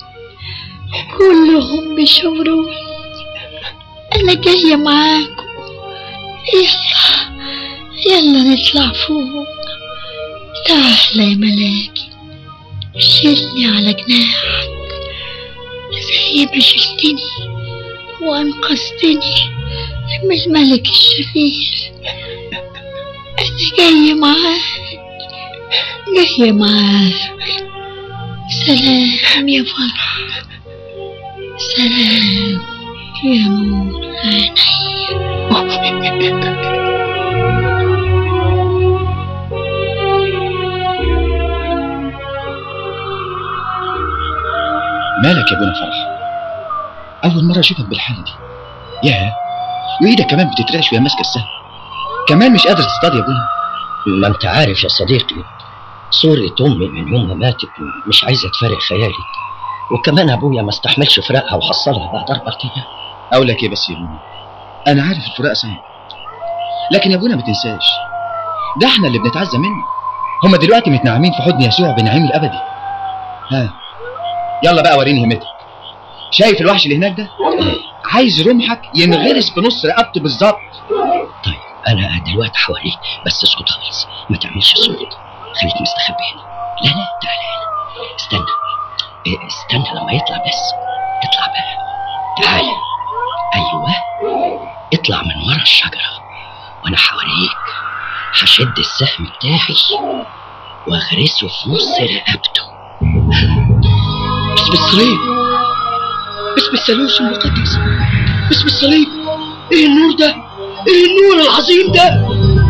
كلهم بيشاوروني أنا جاية معاكم يلا يلا نطلع فوق تعال يا ملاكي شيلني على جناحك زي ما شلتني وأنقذتني من الملك الشرير أنا جاي معاك جاي معاك سلام يا فرح سلام يا نور عيني مالك يا ابونا فرح اول مره اشوفك بالحاله دي ياه وايدك كمان بتترعش وهي ماسكه السهم كمان مش قادر تصطاد يا ابونا ما انت عارف يا صديقي صورة أمي من يوم ما ماتت مش عايزة تفارق خيالي وكمان أبويا ما استحملش فراقها وحصلها بعد أربع أيام اقول لك ايه بس يا ابونا انا عارف الفراق صعب لكن يا ابونا ما تنساش ده احنا اللي بنتعزى منه هما دلوقتي متنعمين في حضن يسوع بنعيم الابدي ها يلا بقى وريني همتك شايف الوحش اللي هناك ده عايز رمحك ينغرس في نص رقبته بالظبط طيب أنا دلوقتي حواليك بس اسكت خالص ما تعملش صوت خليك مستخبي هنا لا لا تعالى هنا استنى إيه، استنى لما يطلع بس اطلع بقى تعالى أيوه اطلع من ورا الشجرة وأنا حواليك هشد السهم بتاعي واغرسه في نص رقبته باسم الصليب باسم الثالوث المقدس باسم الصليب ايه النور ده ايه النور العظيم ده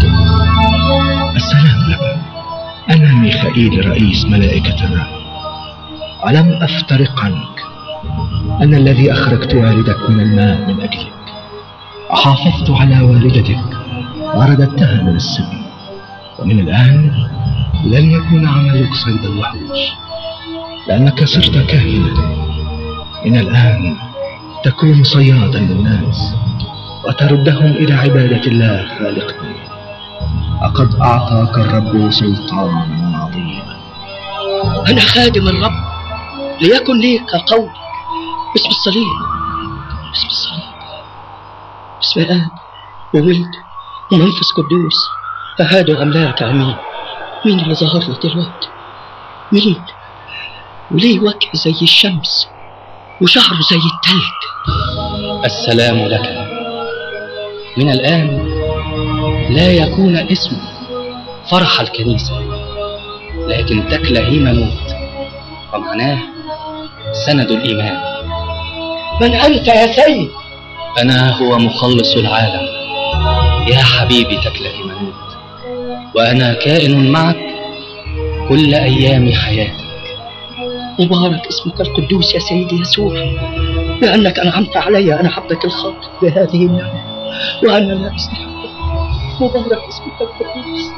السلام لك أنا ميخائيل رئيس ملائكة الرب ألم أفترق عنك أنا الذي أخرجت والدك من الماء من أجلك حافظت على والدتك ورددتها من السبي ومن الآن لن يكون عملك صيد الوحوش لأنك صرت كاهنا من الآن تكون صيادا للناس وتردهم إلى عبادة الله خالقهم لقد أعطاك الرب سلطانا عظيما انا خادم الرب ليكن لي كقول باسم الصليب باسم الصليب باسم الاب وولد ومنفس قدوس فهادوا املاك امين مين اللي ظهر لي دلوقتي مين وليه وجه زي الشمس وشعره زي التلج السلام لك من الآن لا يكون اسمه فرح الكنيسة لكن تكلى هيمنوت ومعناه سند الإيمان من انت يا سيد أنا هو مخلص العالم يا حبيبي تكلى هيمنوت وأنا كائن معك كل أيام حياتك مبارك اسمك القدوس يا سيدي يسوع لأنك أنعمت علي أنا عبدك الخاطئ بهذه النعمة وأنا لا أستحق مبارك اسمك القدوس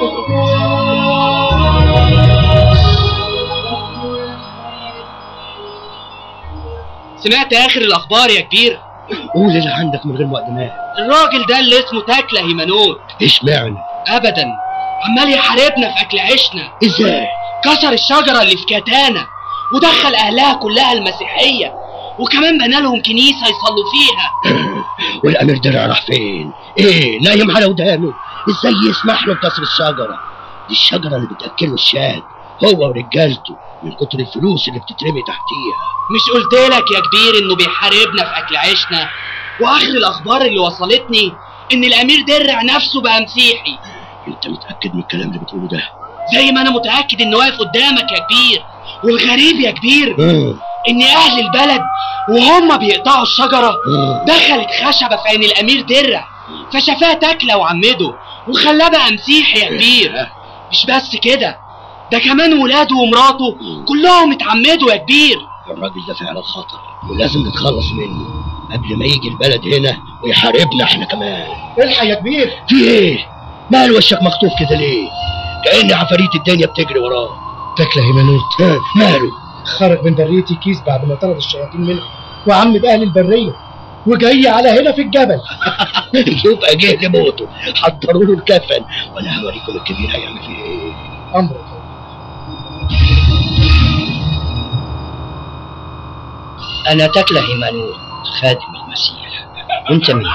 سمعت اخر الاخبار يا كبير قول اللي عندك من غير مقدمات الراجل ده اللي اسمه تاكله هيمنوت اشمعنى ابدا عمال يحاربنا في اكل عيشنا ازاي كسر الشجره اللي في كتانا ودخل اهلها كلها المسيحيه وكمان بنى لهم كنيسه يصلوا فيها والامير درع راح فين ايه نايم على ودانه ازاي يسمح له بكسر الشجره دي الشجره اللي بتاكله الشاد هو ورجالته من كتر الفلوس اللي بتترمي تحتيها مش قلت لك يا كبير انه بيحاربنا في اكل عيشنا واخر الاخبار اللي وصلتني ان الامير درع نفسه بقى مسيحي انت متاكد من الكلام اللي بتقوله ده زي ما انا متاكد انه واقف قدامك يا كبير والغريب يا كبير ان اهل البلد وهم بيقطعوا الشجره دخلت خشبه في عين الامير درع فشافها تاكله وعمده وخلاه بقى مسيحي يا كبير مش بس كده ده كمان ولاده ومراته كلهم اتعمدوا يا كبير الراجل ده فعلا خطر ولازم نتخلص منه قبل ما يجي البلد هنا ويحاربنا احنا كمان الحق يا كبير في ايه مال وشك مخطوف كده ليه كأن عفاريت الدنيا بتجري وراه تكله هيمنوت ها، ماله خرج من بريتي كيس بعد ما طرد الشياطين منه وعم بأهل البرية وجاي على هنا في الجبل يبقى جه لموته حضروا له الكفن وانا هوريكم الكبير هيعمل فيه ايه أمرك انا تكله هيمانوت خادم المسيح وانت مين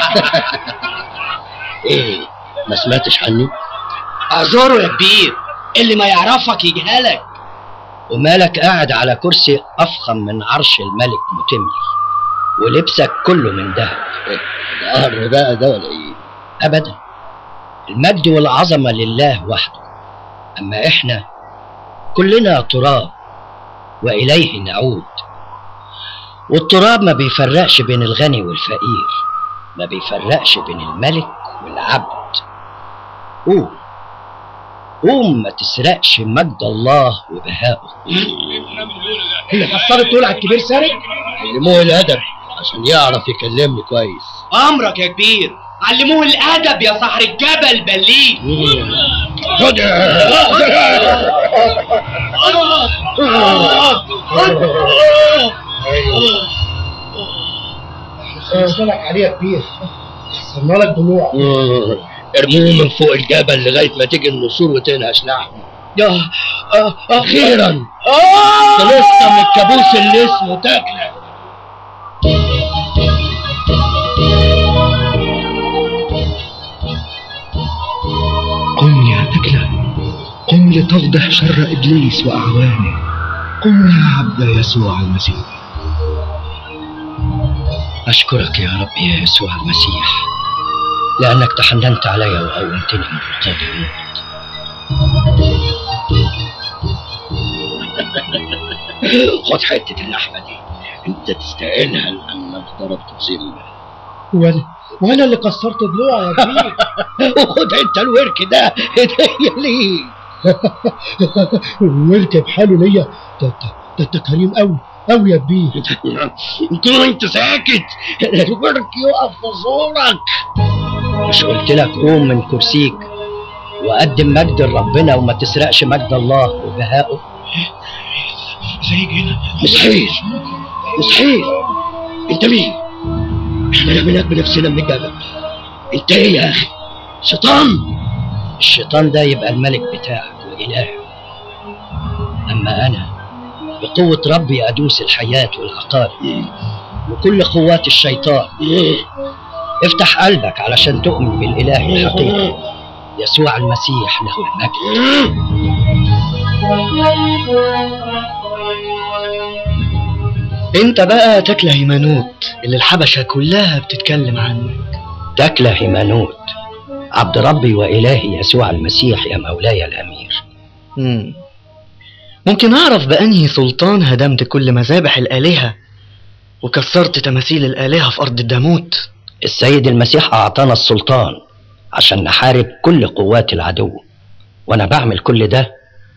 ايه ما سمعتش عني اعذره يا كبير اللي ما يعرفك يجهلك ومالك قاعد على كرسي أفخم من عرش الملك متملي ولبسك كله من ذهب قهر بقى ده ولا ايه؟ أبدا المجد والعظمة لله وحده أما إحنا كلنا تراب وإليه نعود والتراب ما بيفرقش بين الغني والفقير ما بيفرقش بين الملك والعبد قوم قوم ما تسرقش مجد الله وبهائه اللي حصلت تقول على الكبير سارق علموه الادب عشان يعرف يكلمني كويس امرك يا كبير علموه الادب يا صحر الجبل بليد خد خلصنا لك عليه يا كبير حصلنا لك ضلوع ارموه من فوق الجبل لغايه ما تيجي النسور وتنهش لحمه يا اخيرا خلصنا من الكابوس اللي اسمه تاكله قم يا تكلة قم لتفضح شر إبليس وأعوانه قم يا عبد يسوع المسيح أشكرك يا رب يا يسوع المسيح لأنك تحننت علي وقومتني من رقاد الموت خد حته اللحمه دي انت تستاهلها لانك ضربت بذمه وانا وانا اللي كسرت ضلوعي يا كبير وخد انت الورك ده هديه ليه ورك بحاله ليا ده ده ده انت كريم قوي قوي يا كبير انت انت ساكت الورك يقف في زورك مش قلت لك قوم من كرسيك وقدم مجد لربنا وما تسرقش مجد الله وبهائه زي كده مستحيل مستحيل انت مين؟ احنا رميناك بنفسنا من الجبل انت ايه يا اخي؟ شيطان الشيطان ده يبقى الملك بتاعك وإلهك أما أنا بقوة ربي أدوس الحياة والعقارب وكل قوات الشيطان افتح قلبك علشان تؤمن بالإله الحقيقي يسوع المسيح له المجد انت بقى تكله هيمانوت اللي الحبشة كلها بتتكلم عنك تكله هيمانوت عبد ربي وإلهي يسوع المسيح يا مولاي الأمير مم. ممكن أعرف بأنهي سلطان هدمت كل مذابح الآلهة وكسرت تماثيل الآلهة في أرض الداموت السيد المسيح أعطانا السلطان عشان نحارب كل قوات العدو وأنا بعمل كل ده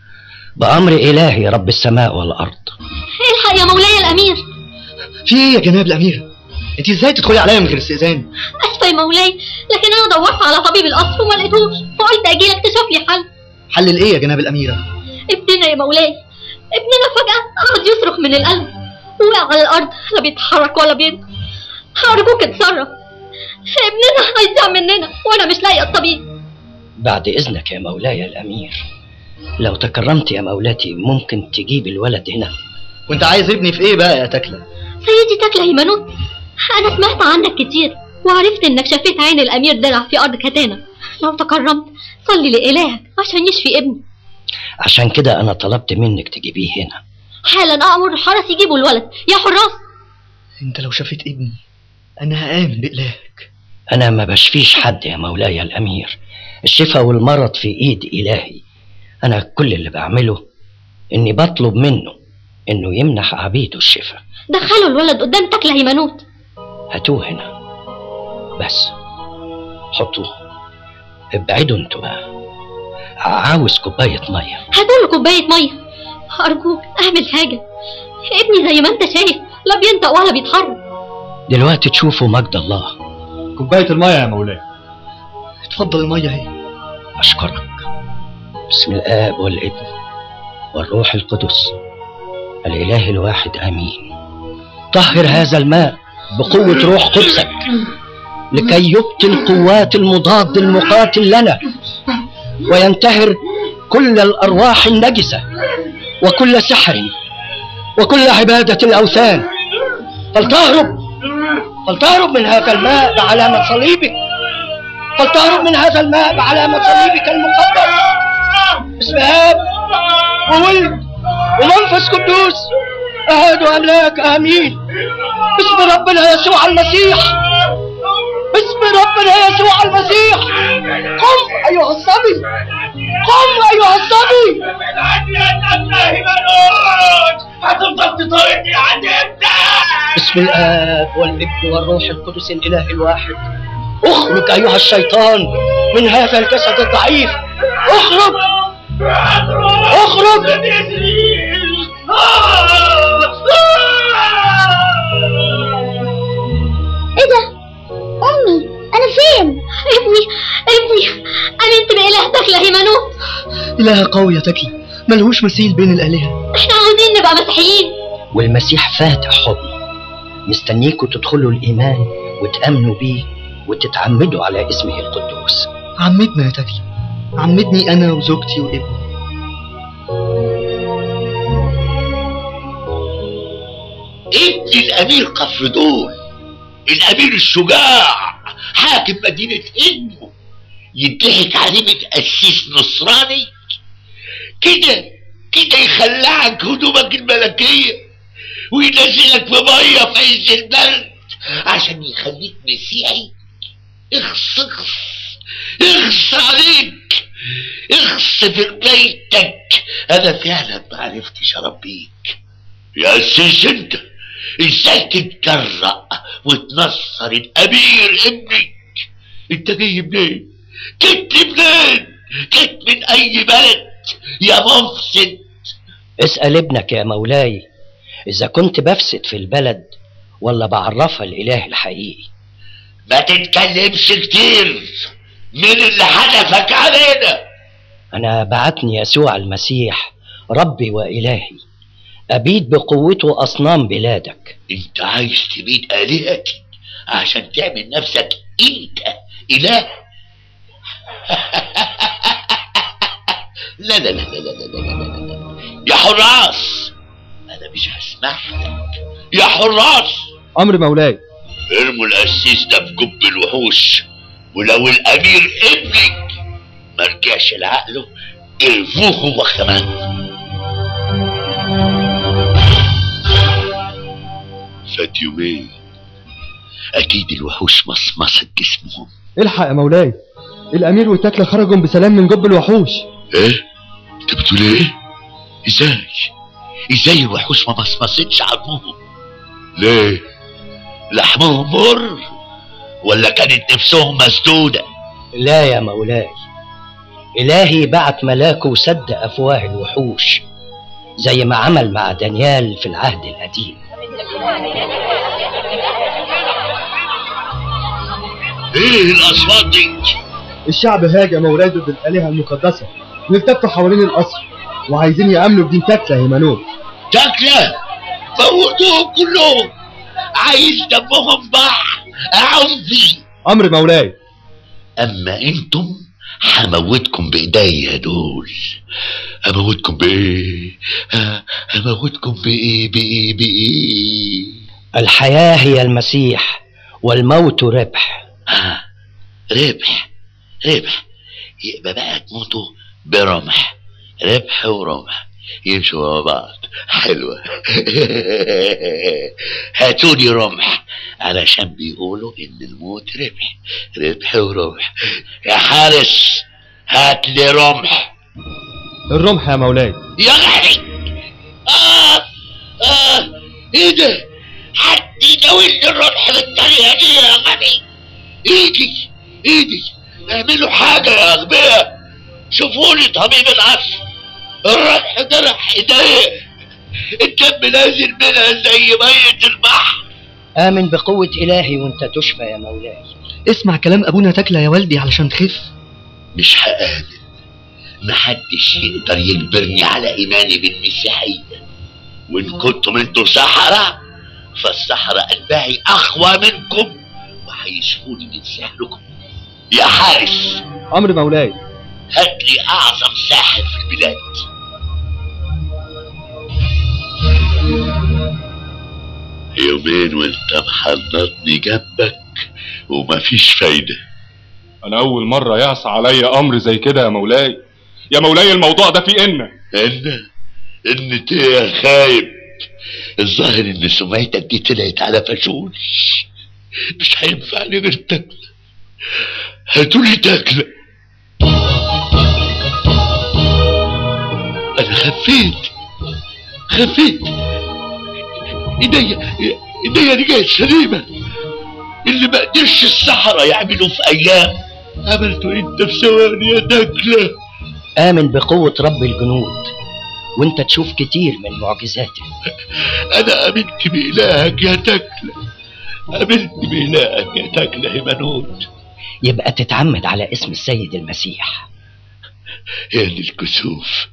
بأمر إلهي رب السماء والأرض الحق يا مولاي الامير في ايه يا جناب الأميرة؟ انت ازاي تدخلي عليا من غير استئذان؟ اسفه يا مولاي لكن انا دورت على طبيب القصر وما لقيتوش فقلت اجيلك تشوف لي حل حل الايه يا جناب الأميرة؟ ابننا يا مولاي ابننا فجأة قعد يصرخ من القلب وقع على الأرض لا بيتحرك ولا بينطق أرجوك اتصرف ابننا هيضيع مننا وأنا مش لاقية الطبيب بعد إذنك يا مولاي الأمير لو تكرمت يا مولاتي ممكن تجيب الولد هنا وانت عايز ابني في ايه بقى يا تكلة؟ سيدي تكله هيمنوت أنا سمعت عنك كتير وعرفت إنك شفيت عين الأمير درع في أرض كتانة لو تكرمت صلي لإلهك عشان يشفي ابني عشان كده أنا طلبت منك تجيبيه هنا حالا أأمر الحرس يجيبوا الولد يا حراس انت لو شفيت ابني انا هآمن بإلهك أنا ما بشفيش حد يا مولاي الأمير الشفاء والمرض في إيد إلهي أنا كل اللي بعمله إني بطلب منه إنه يمنح عبيده الشفاء دخلوا الولد قدام تكله هيمنوت هاتوه هنا بس حطوه ابعدوا انتوا بقى عاوز كوباية مية هاتوا له كوباية مية أرجوك اعمل حاجة ابني زي ما أنت شايف لا بينطق ولا بيتحرك دلوقتي تشوفوا مجد الله كوباية المية يا مولاي اتفضل المية اهي أشكرك بسم الآب والابن والروح القدس الإله الواحد آمين طهر هذا الماء بقوة روح قدسك لكي يبطل قوات المضاد المقاتل لنا وينتهر كل الأرواح النجسة وكل سحر وكل عبادة الأوثان فلتهرب فلتهرب من هذا الماء بعلامة صليبك فلتهرب من هذا الماء بعلامة صليبك المقدس باسم اب وولد ومنفس قدوس احد املاك امين باسم ربنا يسوع المسيح باسم ربنا يسوع المسيح قم ايها الصبي قم ايها الصبي هتفضل تطاردني عند باسم الاب والابن والروح القدس الاله الواحد اخرج ايها الشيطان من هذا الجسد الضعيف اخرج اخرج ايه ده امي انا فين ابني ابني انا انت بإلهتك يا هيمنوت إله قوي يا تكلي ملهوش مثيل بين الآلهة احنا عاوزين نبقى مسيحيين والمسيح فاتح حضن مستنيكوا تدخلوا الإيمان وتأمنوا بيه وتتعمدوا على اسمه القدوس عمتنا يا تكلي عمتني أنا وزوجتي وابني ابن الامير قفردون الامير الشجاع حاكم مدينة انمو يضحك عليه متأسيس نصراني كده كده يخلعك هدومك الملكية وينزلك في مية في عز البرد عشان يخليك مسيحي اخص اخص اخص عليك اخص في بيتك انا فعلا ما عرفتش اربيك يا سيس انت ازاي تتجرأ وتنصر الامير ابنك انت جاي منين جيت منين جيت من اي بلد يا مفسد اسأل ابنك يا مولاي إذا كنت بفسد في البلد ولا بعرفها الإله الحقيقي ما تتكلمش كتير مين اللي حدفك علينا أنا بعتني يسوع المسيح ربي وإلهي أبيد بقوته أصنام بلادك انت عايز تبيد الهتي عشان تعمل نفسك انت اله لا لا لا لا لا لا لا لا لا يا حراس انا مش هسمح لك يا حراس امر مولاي ارموا القسيس ده في جب الوحوش ولو الامير ابنك ما رجعش لعقله ارموه هو كمان فات يومين اكيد الوحوش مصمصت جسمهم الحق يا مولاي الامير والتكلة خرجوا بسلام من جب الوحوش ايه انت بتقول ايه ازاي ازاي الوحوش ما مصمصتش عظمهم ليه لحمهم مر ولا كانت نفسهم مسدودة لا يا مولاي إلهي بعت ملاكه وسد أفواه الوحوش زي ما عمل مع دانيال في العهد القديم ايه الاصوات دي الشعب هاجم مولاي ضد الالهه المقدسه والتفوا حوالين القصر وعايزين يامنوا بدين تكلة هيمنوت تاكلة فوتوهم كلهم عايز دمهم بحر عنفي امر مولاي اما انتم هموتكم بايديا دول هموتكم بايه ها- هموتكم بايه بايه بايه الحياة هي المسيح والموت ربح ها ربح ربح يبقى بقى تموتوا برمح ربح ورمح يمشوا مع بعض حلوة هاتولي رمح علشان بيقولوا ان الموت ربح ربح ورمح يا حارس هات لي رمح الرمح يا مولاي يا غالي آه آه ايه ده حد يداولني الرمح بالطريقة دي يا غبي ايدي ايدي اعملوا حاجة يا اغبياء شوفوا لي طبيب العصر الرمح جرح ايديه الدم نازل منها زي مية البحر آمن بقوة إلهي وانت تشفى يا مولاي اسمع كلام ابونا تكلة يا والدي علشان تخف مش هآمن محدش يقدر يجبرني على إيماني بالمسيحية وإن كنتم انتوا سحرة فالسحرة أتباعي أقوى منكم وهيشفوني من سحركم يا حارس امر مولاي هات لي أعظم ساحر في البلاد يومين وانت محنطني جنبك ومفيش فايدة انا اول مره يعصى عليا امر زي كده يا مولاي يا مولاي الموضوع ده فيه ان ان ان إنت يا خايب الظاهر ان سمعتك دي طلعت على فشوش مش هينفع لي غير تاكله هاتولي تاكله انا خفيت خفيت ايديا ايديا رجعت سليمه اللي ما قدرش السحرة يعملوا في ايام عملته انت في ثواني يا تاكله آمن بقوة رب الجنود وانت تشوف كتير من معجزاته انا امنت بالهك يا تاكله امنت بالهك يا تاكله هيمنوت يبقى تتعمد على اسم السيد المسيح يا للكسوف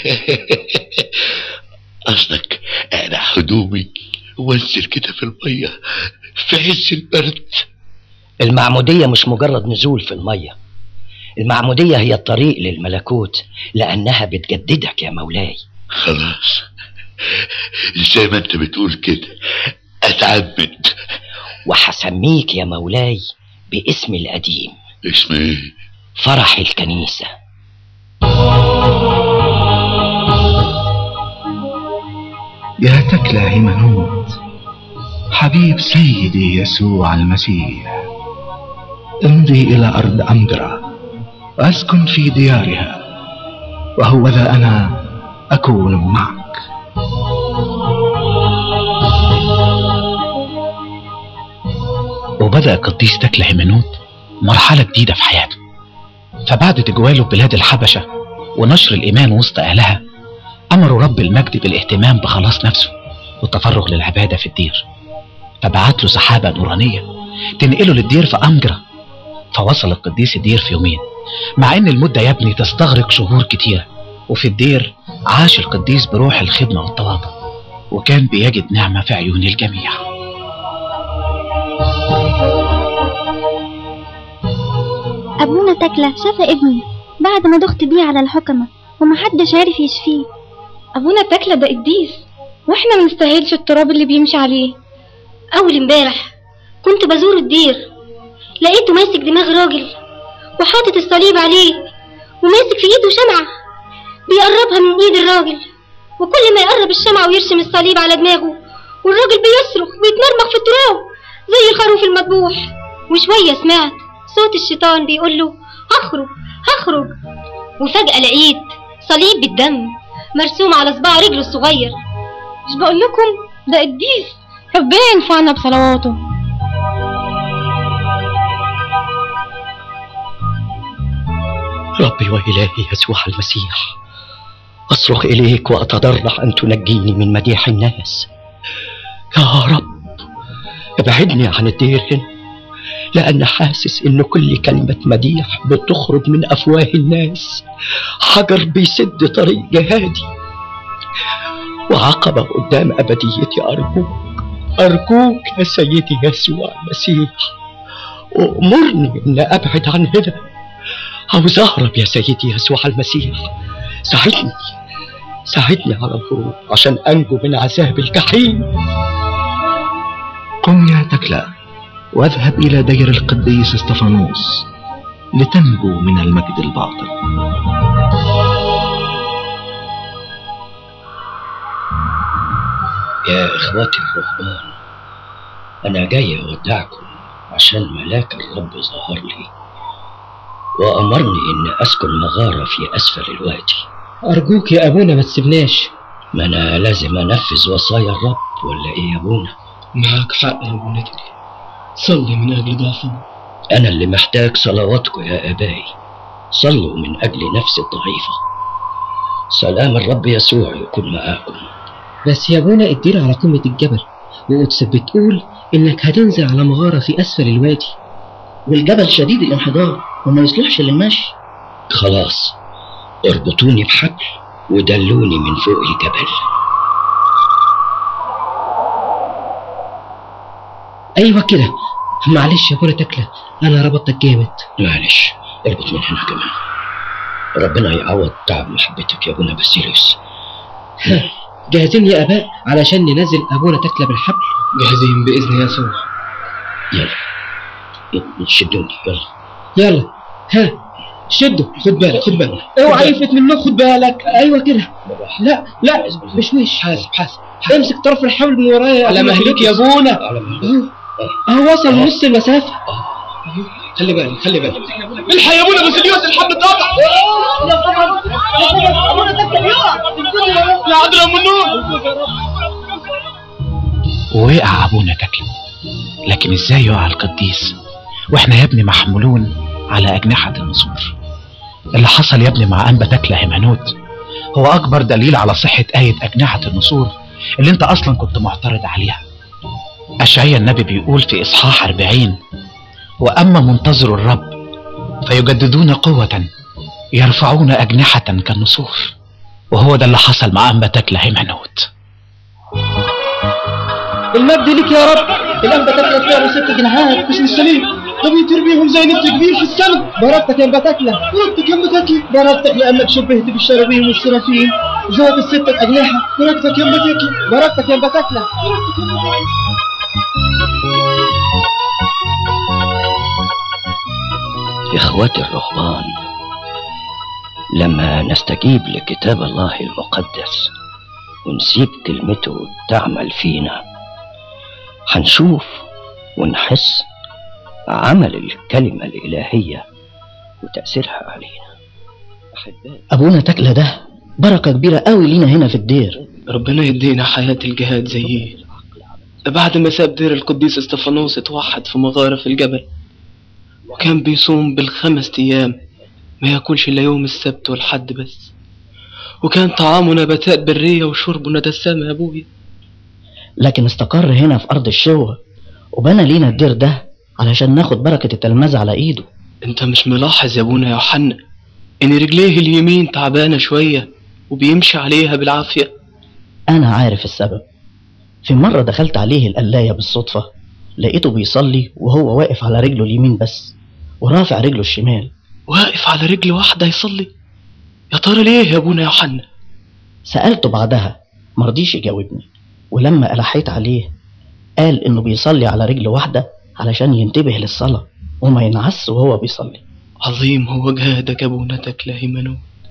قصدك انا هدومي وانزل كده في الميه في عز البرد المعمودية مش مجرد نزول في المية المعمودية هي الطريق للملكوت لأنها بتجددك يا مولاي خلاص زي ما انت بتقول كده اتعمد وحسميك يا مولاي باسمي القديم اسم ايه فرح الكنيسة يا تكلى هيمنوت حبيب سيدي يسوع المسيح امضي إلى أرض أمدرا وأسكن في ديارها وهو ذا أنا أكون معك وبدأ القديس تكل هيمنوت مرحلة جديدة في حياته فبعد تجواله بلاد الحبشة ونشر الإيمان وسط أهلها أمروا رب المجد بالاهتمام بخلاص نفسه والتفرغ للعبادة في الدير فبعت له سحابة نورانية تنقله للدير في أمجرة فوصل القديس الدير في يومين مع ان المدة يا ابني تستغرق شهور كتيرة وفي الدير عاش القديس بروح الخدمة والتواضع وكان بيجد نعمة في عيون الجميع أبونا تكلة شاف ابني بعد ما دخت بيه على الحكمة ومحدش عارف يشفيه أبونا تكلة ده قديس واحنا منستاهلش التراب اللي بيمشي عليه أول امبارح كنت بزور الدير لقيته ماسك دماغ راجل وحاطط الصليب عليه وماسك في ايده شمعة بيقربها من ايد الراجل وكل ما يقرب الشمعة ويرسم الصليب على دماغه والراجل بيصرخ بيتمرمخ في التراب زي الخروف المذبوح وشوية سمعت صوت الشيطان بيقول له هخرج هخرج وفجأة لقيت صليب بالدم مرسوم على صباع رجله الصغير مش بقول لكم ده قديس ربنا ينفعنا بصلواته ربي وإلهي يسوع المسيح أصرخ إليك وأتضرع أن تنجيني من مديح الناس يا رب ابعدني عن الدير هنا لأن حاسس إن كل كلمة مديح بتخرج من أفواه الناس حجر بيسد طريق جهادي وعقبة قدام أبديتي أرجوك أرجوك يا سيدي يسوع المسيح وأمرني إن أبعد عن هنا عاوز أهرب يا سيدي يسوع المسيح ساعدني ساعدني على الهروب عشان أنجو من عذاب الجحيم قم يا تكلا واذهب إلى دير القديس استفانوس لتنجو من المجد الباطل يا إخوتي الرهبان أنا جاي أودعكم عشان ملاك الرب ظهر لي وأمرني إن أسكن مغارة في أسفل الوادي أرجوك يا أبونا ما تسيبناش ما أنا لازم أنفذ وصايا الرب ولا إيه يا أبونا معاك حق يا أبونا صلي من أجل ضعفنا أنا اللي محتاج صلواتكم يا آبائي صلوا من أجل نفسي الضعيفة سلام الرب يسوع يكون معاكم بس يا أبونا الدير على قمة الجبل وقدس بتقول إنك هتنزل على مغارة في أسفل الوادي والجبل شديد الانحدار وما يصلحش للمشي خلاص اربطوني بحبل ودلوني من فوق الجبل أيوة كده معلش يا أبونا تكلة أنا ربطتك جامد معلش اربط من هنا كمان ربنا يعوض تعب محبتك يا ابونا باسيليوس جاهزين يا آباء علشان ننزل أبونا تكلة بالحبل جاهزين بإذن يسوع يلا شدوني يلا يلا ها شده خد بالك خد بالك اوعى يفلت منه خد بالك ايوه كده لا لا مش وش حاسب حاسب امسك طرف الحبل من ورايا على مهلك يا ابونا اهو وصل نص المسافه خلي بالك خلي بالك الحق يا ابونا بسليوس الحبل اتقطع يا عذرا منون ووقع ابونا تكلم لكن ازاي يقع القديس واحنا يا ابني محمولون على اجنحه النسور اللي حصل يا ابني مع انبا تكله هيمانوت هو اكبر دليل على صحه ايه اجنحه النسور اللي انت اصلا كنت معترض عليها اشعيا النبي بيقول في اصحاح 40 واما منتظر الرب فيجددون قوه يرفعون اجنحه كالنسور وهو ده اللي حصل مع انبا تكله هيمانوت المجد ليك يا رب الانبا تاكله طلع ست جناحات مش مستليم طب يطير بيهم زي نبت كبير في السماء باركتك يا انبا تاكله باركتك يا انبا تاكله باركتك لانك شبهت بالشرابيم والسرافيم ذوات الستة أجنحة باركتك يا انبا تاكله باركتك يا انبا تاكله إخوتي الرهبان لما نستجيب لكتاب الله المقدس ونسيب كلمته تعمل فينا هنشوف ونحس عمل الكلمة الإلهية وتأثيرها علينا ابونا تكله ده بركه كبيره قوي لينا هنا في الدير ربنا يدينا حياة الجهاد زيه ده بعد ما ساب دير القديس استفانوس اتوحد في مغارة في الجبل وكان بيصوم بالخمس أيام ما ياكلش إلا يوم السبت والحد بس وكان طعامه نباتات برية وشربه ندسامة يا أبويا لكن استقر هنا في ارض الشوه وبنى لينا الدير ده علشان ناخد بركه التلمذه على ايده انت مش ملاحظ يا ابونا يا يوحنا ان رجليه اليمين تعبانة شوية وبيمشي عليها بالعافية انا عارف السبب في مره دخلت عليه القلايه بالصدفه لقيته بيصلي وهو واقف على رجله اليمين بس ورافع رجله الشمال واقف على رجل واحدة يصلي يا ترى ليه يا ابونا يا يوحنا سألته بعدها مرضيش يجاوبني ولما ألحيت عليه قال إنه بيصلي على رجل واحدة علشان ينتبه للصلاة وما ينعس وهو بيصلي عظيم هو جهادك يا ابونا تكله هيمنو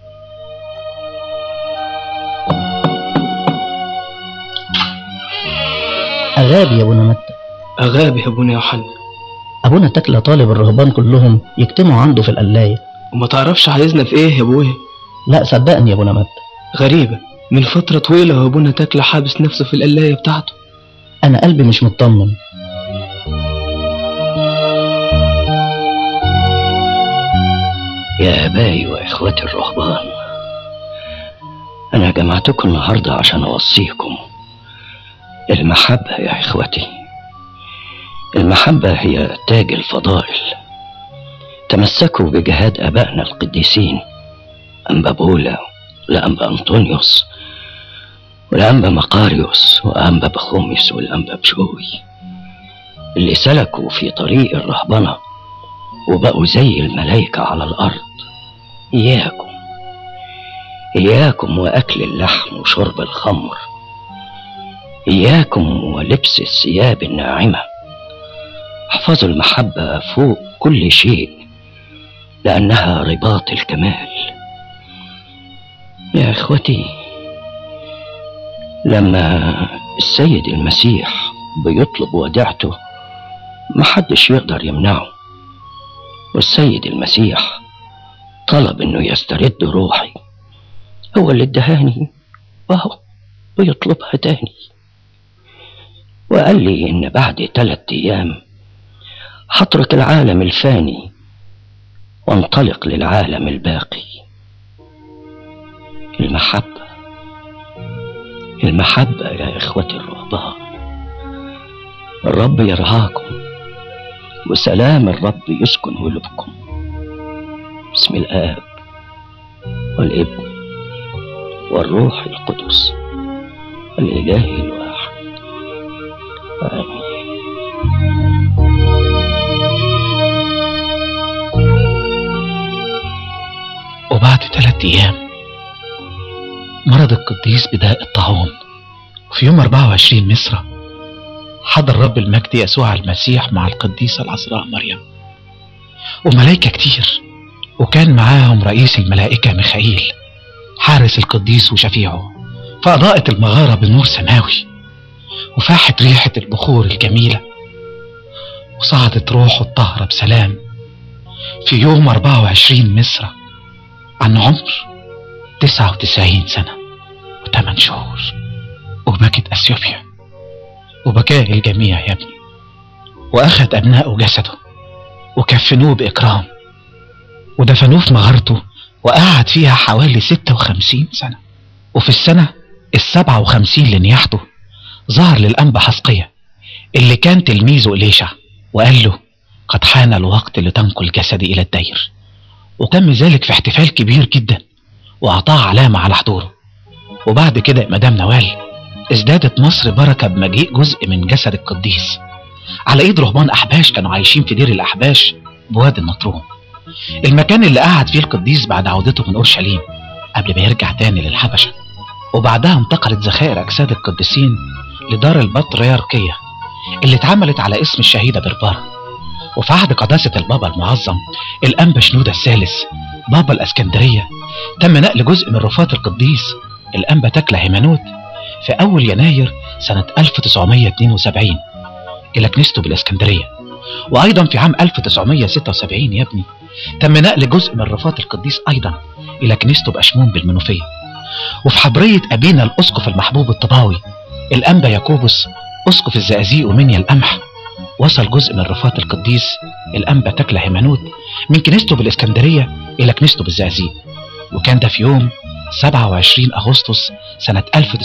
أغابي يا أبونا متى أغابي يا ابونا يوحنا أبونا تكلة طالب الرهبان كلهم يجتمعوا عنده في القلاية وما تعرفش عايزنا في ايه يا ابويا لا صدقني يا أبونا متى غريبة من فترة طويلة وابونا تكله حابس نفسه في القلاية بتاعته أنا قلبي مش مطمن يا أبائي وإخوتي الرهبان أنا جمعتكم النهاردة عشان أوصيكم المحبة يا إخوتي المحبة هي تاج الفضائل تمسكوا بجهاد أبائنا القديسين أنبا بولا لأنبا أنطونيوس والأنبا مقاريوس وأنبا بخوميس والأنبا بشوي اللي سلكوا في طريق الرهبنة وبقوا زي الملايكة على الأرض إياكم إياكم وأكل اللحم وشرب الخمر إياكم ولبس الثياب الناعمة احفظوا المحبة فوق كل شيء لأنها رباط الكمال يا إخوتي لما السيد المسيح بيطلب وديعته محدش يقدر يمنعه والسيد المسيح طلب انه يسترد روحي هو اللي ادهاني وهو ويطلبها تاني وقال لي ان بعد ثلاث ايام هترك العالم الفاني وانطلق للعالم الباقي المحبة المحبة يا إخوتي الرهبان الرب يرعاكم وسلام الرب يسكن قلوبكم بسم الآب والابن والروح القدس الإله الواحد آمين وبعد ثلاثة أيام مرض القديس بداء الطاعون وفي يوم 24 مصر حضر رب المجد يسوع المسيح مع القديسة العذراء مريم وملائكة كتير وكان معاهم رئيس الملائكة ميخائيل حارس القديس وشفيعه فأضاءت المغارة بنور سماوي وفاحت ريحة البخور الجميلة وصعدت روحه الطاهرة بسلام في يوم 24 مصرة عن عمر 99 سنة وثمان شهور وبكت أثيوبيا وبكاه الجميع يا ابني وأخذ أبناءه جسده وكفنوه بإكرام ودفنوه في مغارته وقعد فيها حوالي 56 سنة وفي السنة السبعة وخمسين لنياحته ظهر للأنبا حسقية اللي كان تلميذه إليشع وقال له قد حان الوقت لتنقل جسدي إلى الدير وتم ذلك في احتفال كبير جدا وأعطاه علامة على حضوره وبعد كده مدام نوال ازدادت مصر بركة بمجيء جزء من جسد القديس على ايد رهبان احباش كانوا عايشين في دير الاحباش بوادي النطرون المكان اللي قعد فيه القديس بعد عودته من اورشليم قبل ما يرجع تاني للحبشه وبعدها انتقلت ذخائر اجساد القديسين لدار البطريركيه اللي اتعملت على اسم الشهيده بربره وفي عهد قداسه البابا المعظم الانبا شنوده الثالث بابا الاسكندريه تم نقل جزء من رفات القديس الانبا تكله هيمانوت في اول يناير سنه 1972 إلى كنيسته بالإسكندرية وأيضا في عام 1976 يا ابني تم نقل جزء من رفات القديس أيضا إلى كنيسته بأشمون بالمنوفية وفي حبرية أبينا الأسقف المحبوب الطباوي الأنبا ياكوبوس أسقف الزقازيق ومنيا القمح وصل جزء من رفات القديس الأنبا تكله هيمانوت من كنيسته بالإسكندرية إلى كنيسته بالزقازيق وكان ده في يوم 27 أغسطس سنة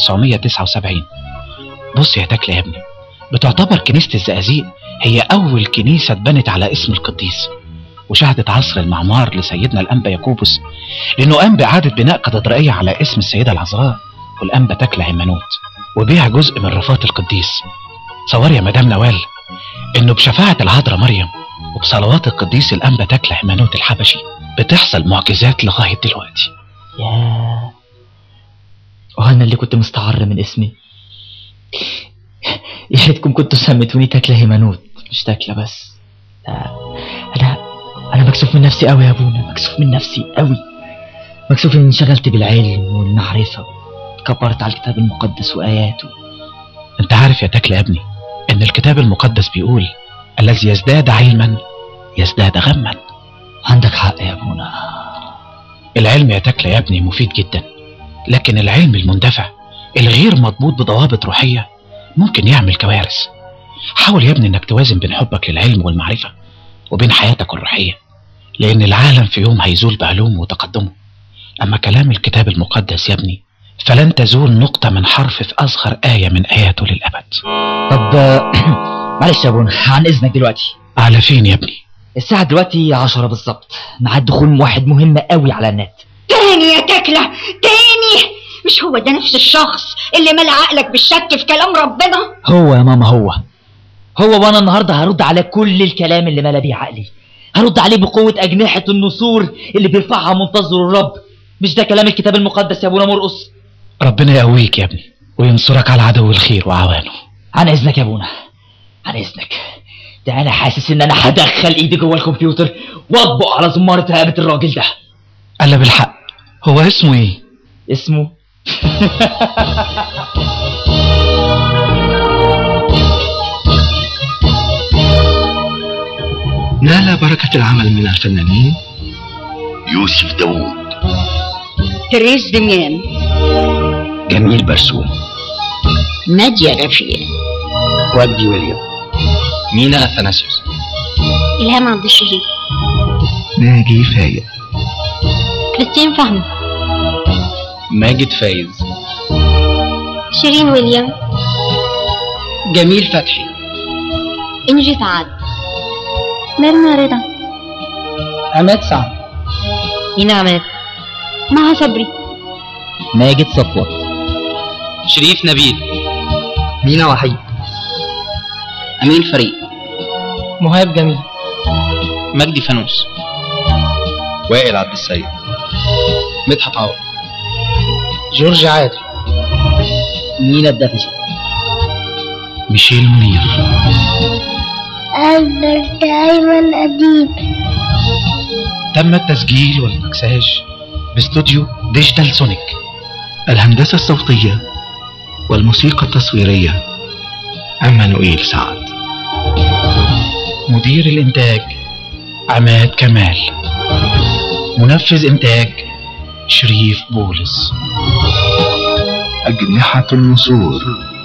1979 بص يا تكله يا ابني بتعتبر كنيسة الزقازيق هي أول كنيسة اتبنت على اسم القديس وشهدت عصر المعمار لسيدنا الأنبا ياكوبوس لأنه قام بإعادة بناء كاتدرائية على اسم السيدة العذراء والأنبا تكله هيمانوت وبيع جزء من رفات القديس صور يا مدام نوال إنه بشفاعة العذراء مريم وبصلوات القديس الأنبا تكله هيمانوت الحبشي بتحصل معجزات لغاية دلوقتي ياه وأنا اللي كنت مستعر من اسمي يا ريتكم كنتوا سميتوني تاكلة هيمانوت مش تاكلة بس لا أنا أنا مكسوف من نفسي أوي يا أبونا مكسوف من نفسي أوي مكسوف إني انشغلت بالعلم والمعرفة كبرت على الكتاب المقدس وآياته أنت عارف يا تكله يا ابني إن الكتاب المقدس بيقول الذي يزداد علما يزداد غما عندك حق يا أبونا العلم يا تكله يا ابني مفيد جدا لكن العلم المندفع الغير مضبوط بضوابط روحية ممكن يعمل كوارث حاول يا ابني انك توازن بين حبك للعلم والمعرفة وبين حياتك الروحية لأن العالم في يوم هيزول بعلومه وتقدمه أما كلام الكتاب المقدس يا ابني فلن تزول نقطة من حرف في أصغر آية من آياته للأبد طب معلش يا أبونا عن إذنك دلوقتي على فين يا ابني الساعة دلوقتي عشرة بالظبط ميعاد دخول واحد مهم قوي على النت تاني يا تكلة تاني مش هو ده نفس الشخص اللي ملى عقلك بالشك في كلام ربنا هو يا ماما هو هو وانا النهارده هرد على كل الكلام اللي ملا بيه عقلي هرد عليه بقوة أجنحة النسور اللي بيرفعها منتظر الرب مش ده كلام الكتاب المقدس يا أبونا مرقص ربنا يقويك يا ابني وينصرك على عدو الخير وعوانه عن إذنك يا أبونا عن إذنك ده أنا حاسس إن أنا هدخل إيدي جوه الكمبيوتر وأطبق على زمارة رقبة الراجل ده قال بالحق هو اسمه إيه؟ اسمه نال بركة العمل من الفنانين يوسف داوود تريز دميان جميل برسوم نادية رفيق وجدي ويليام مينا أثناسيوس إلهام عبد الشهيد ناجي فايق كريستين فهمي ماجد فايز شيرين ويليام جميل فتحي إنجي سعد ميرنا رضا عماد سعد مين عماد مها صبري ماجد صفوت شريف نبيل مينا وحيد أمين فريق مهاب جميل مجدي فانوس وائل عبد السيد مدحت عوض جورج عادل مينا الدفشي ميشيل منير ألبرت أيمن أديب تم التسجيل والمكساج باستوديو ديجيتال سونيك الهندسة الصوتية والموسيقى التصويرية عمانوئيل سعد مدير الإنتاج عماد كمال منفذ إنتاج شريف بولس أجنحة النسور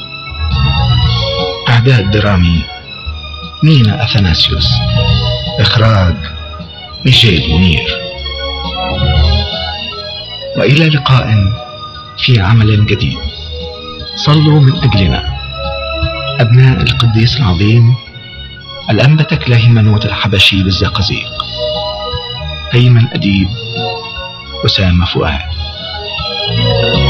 إعداد درامي مينا أثناسيوس إخراج ميشيل منير وإلى لقاء في عمل جديد صلوا من أجلنا أبناء القديس العظيم الأنبا تكله هيمنوت الحبشي بالزقازيق أيمن أديب أسامة فؤاد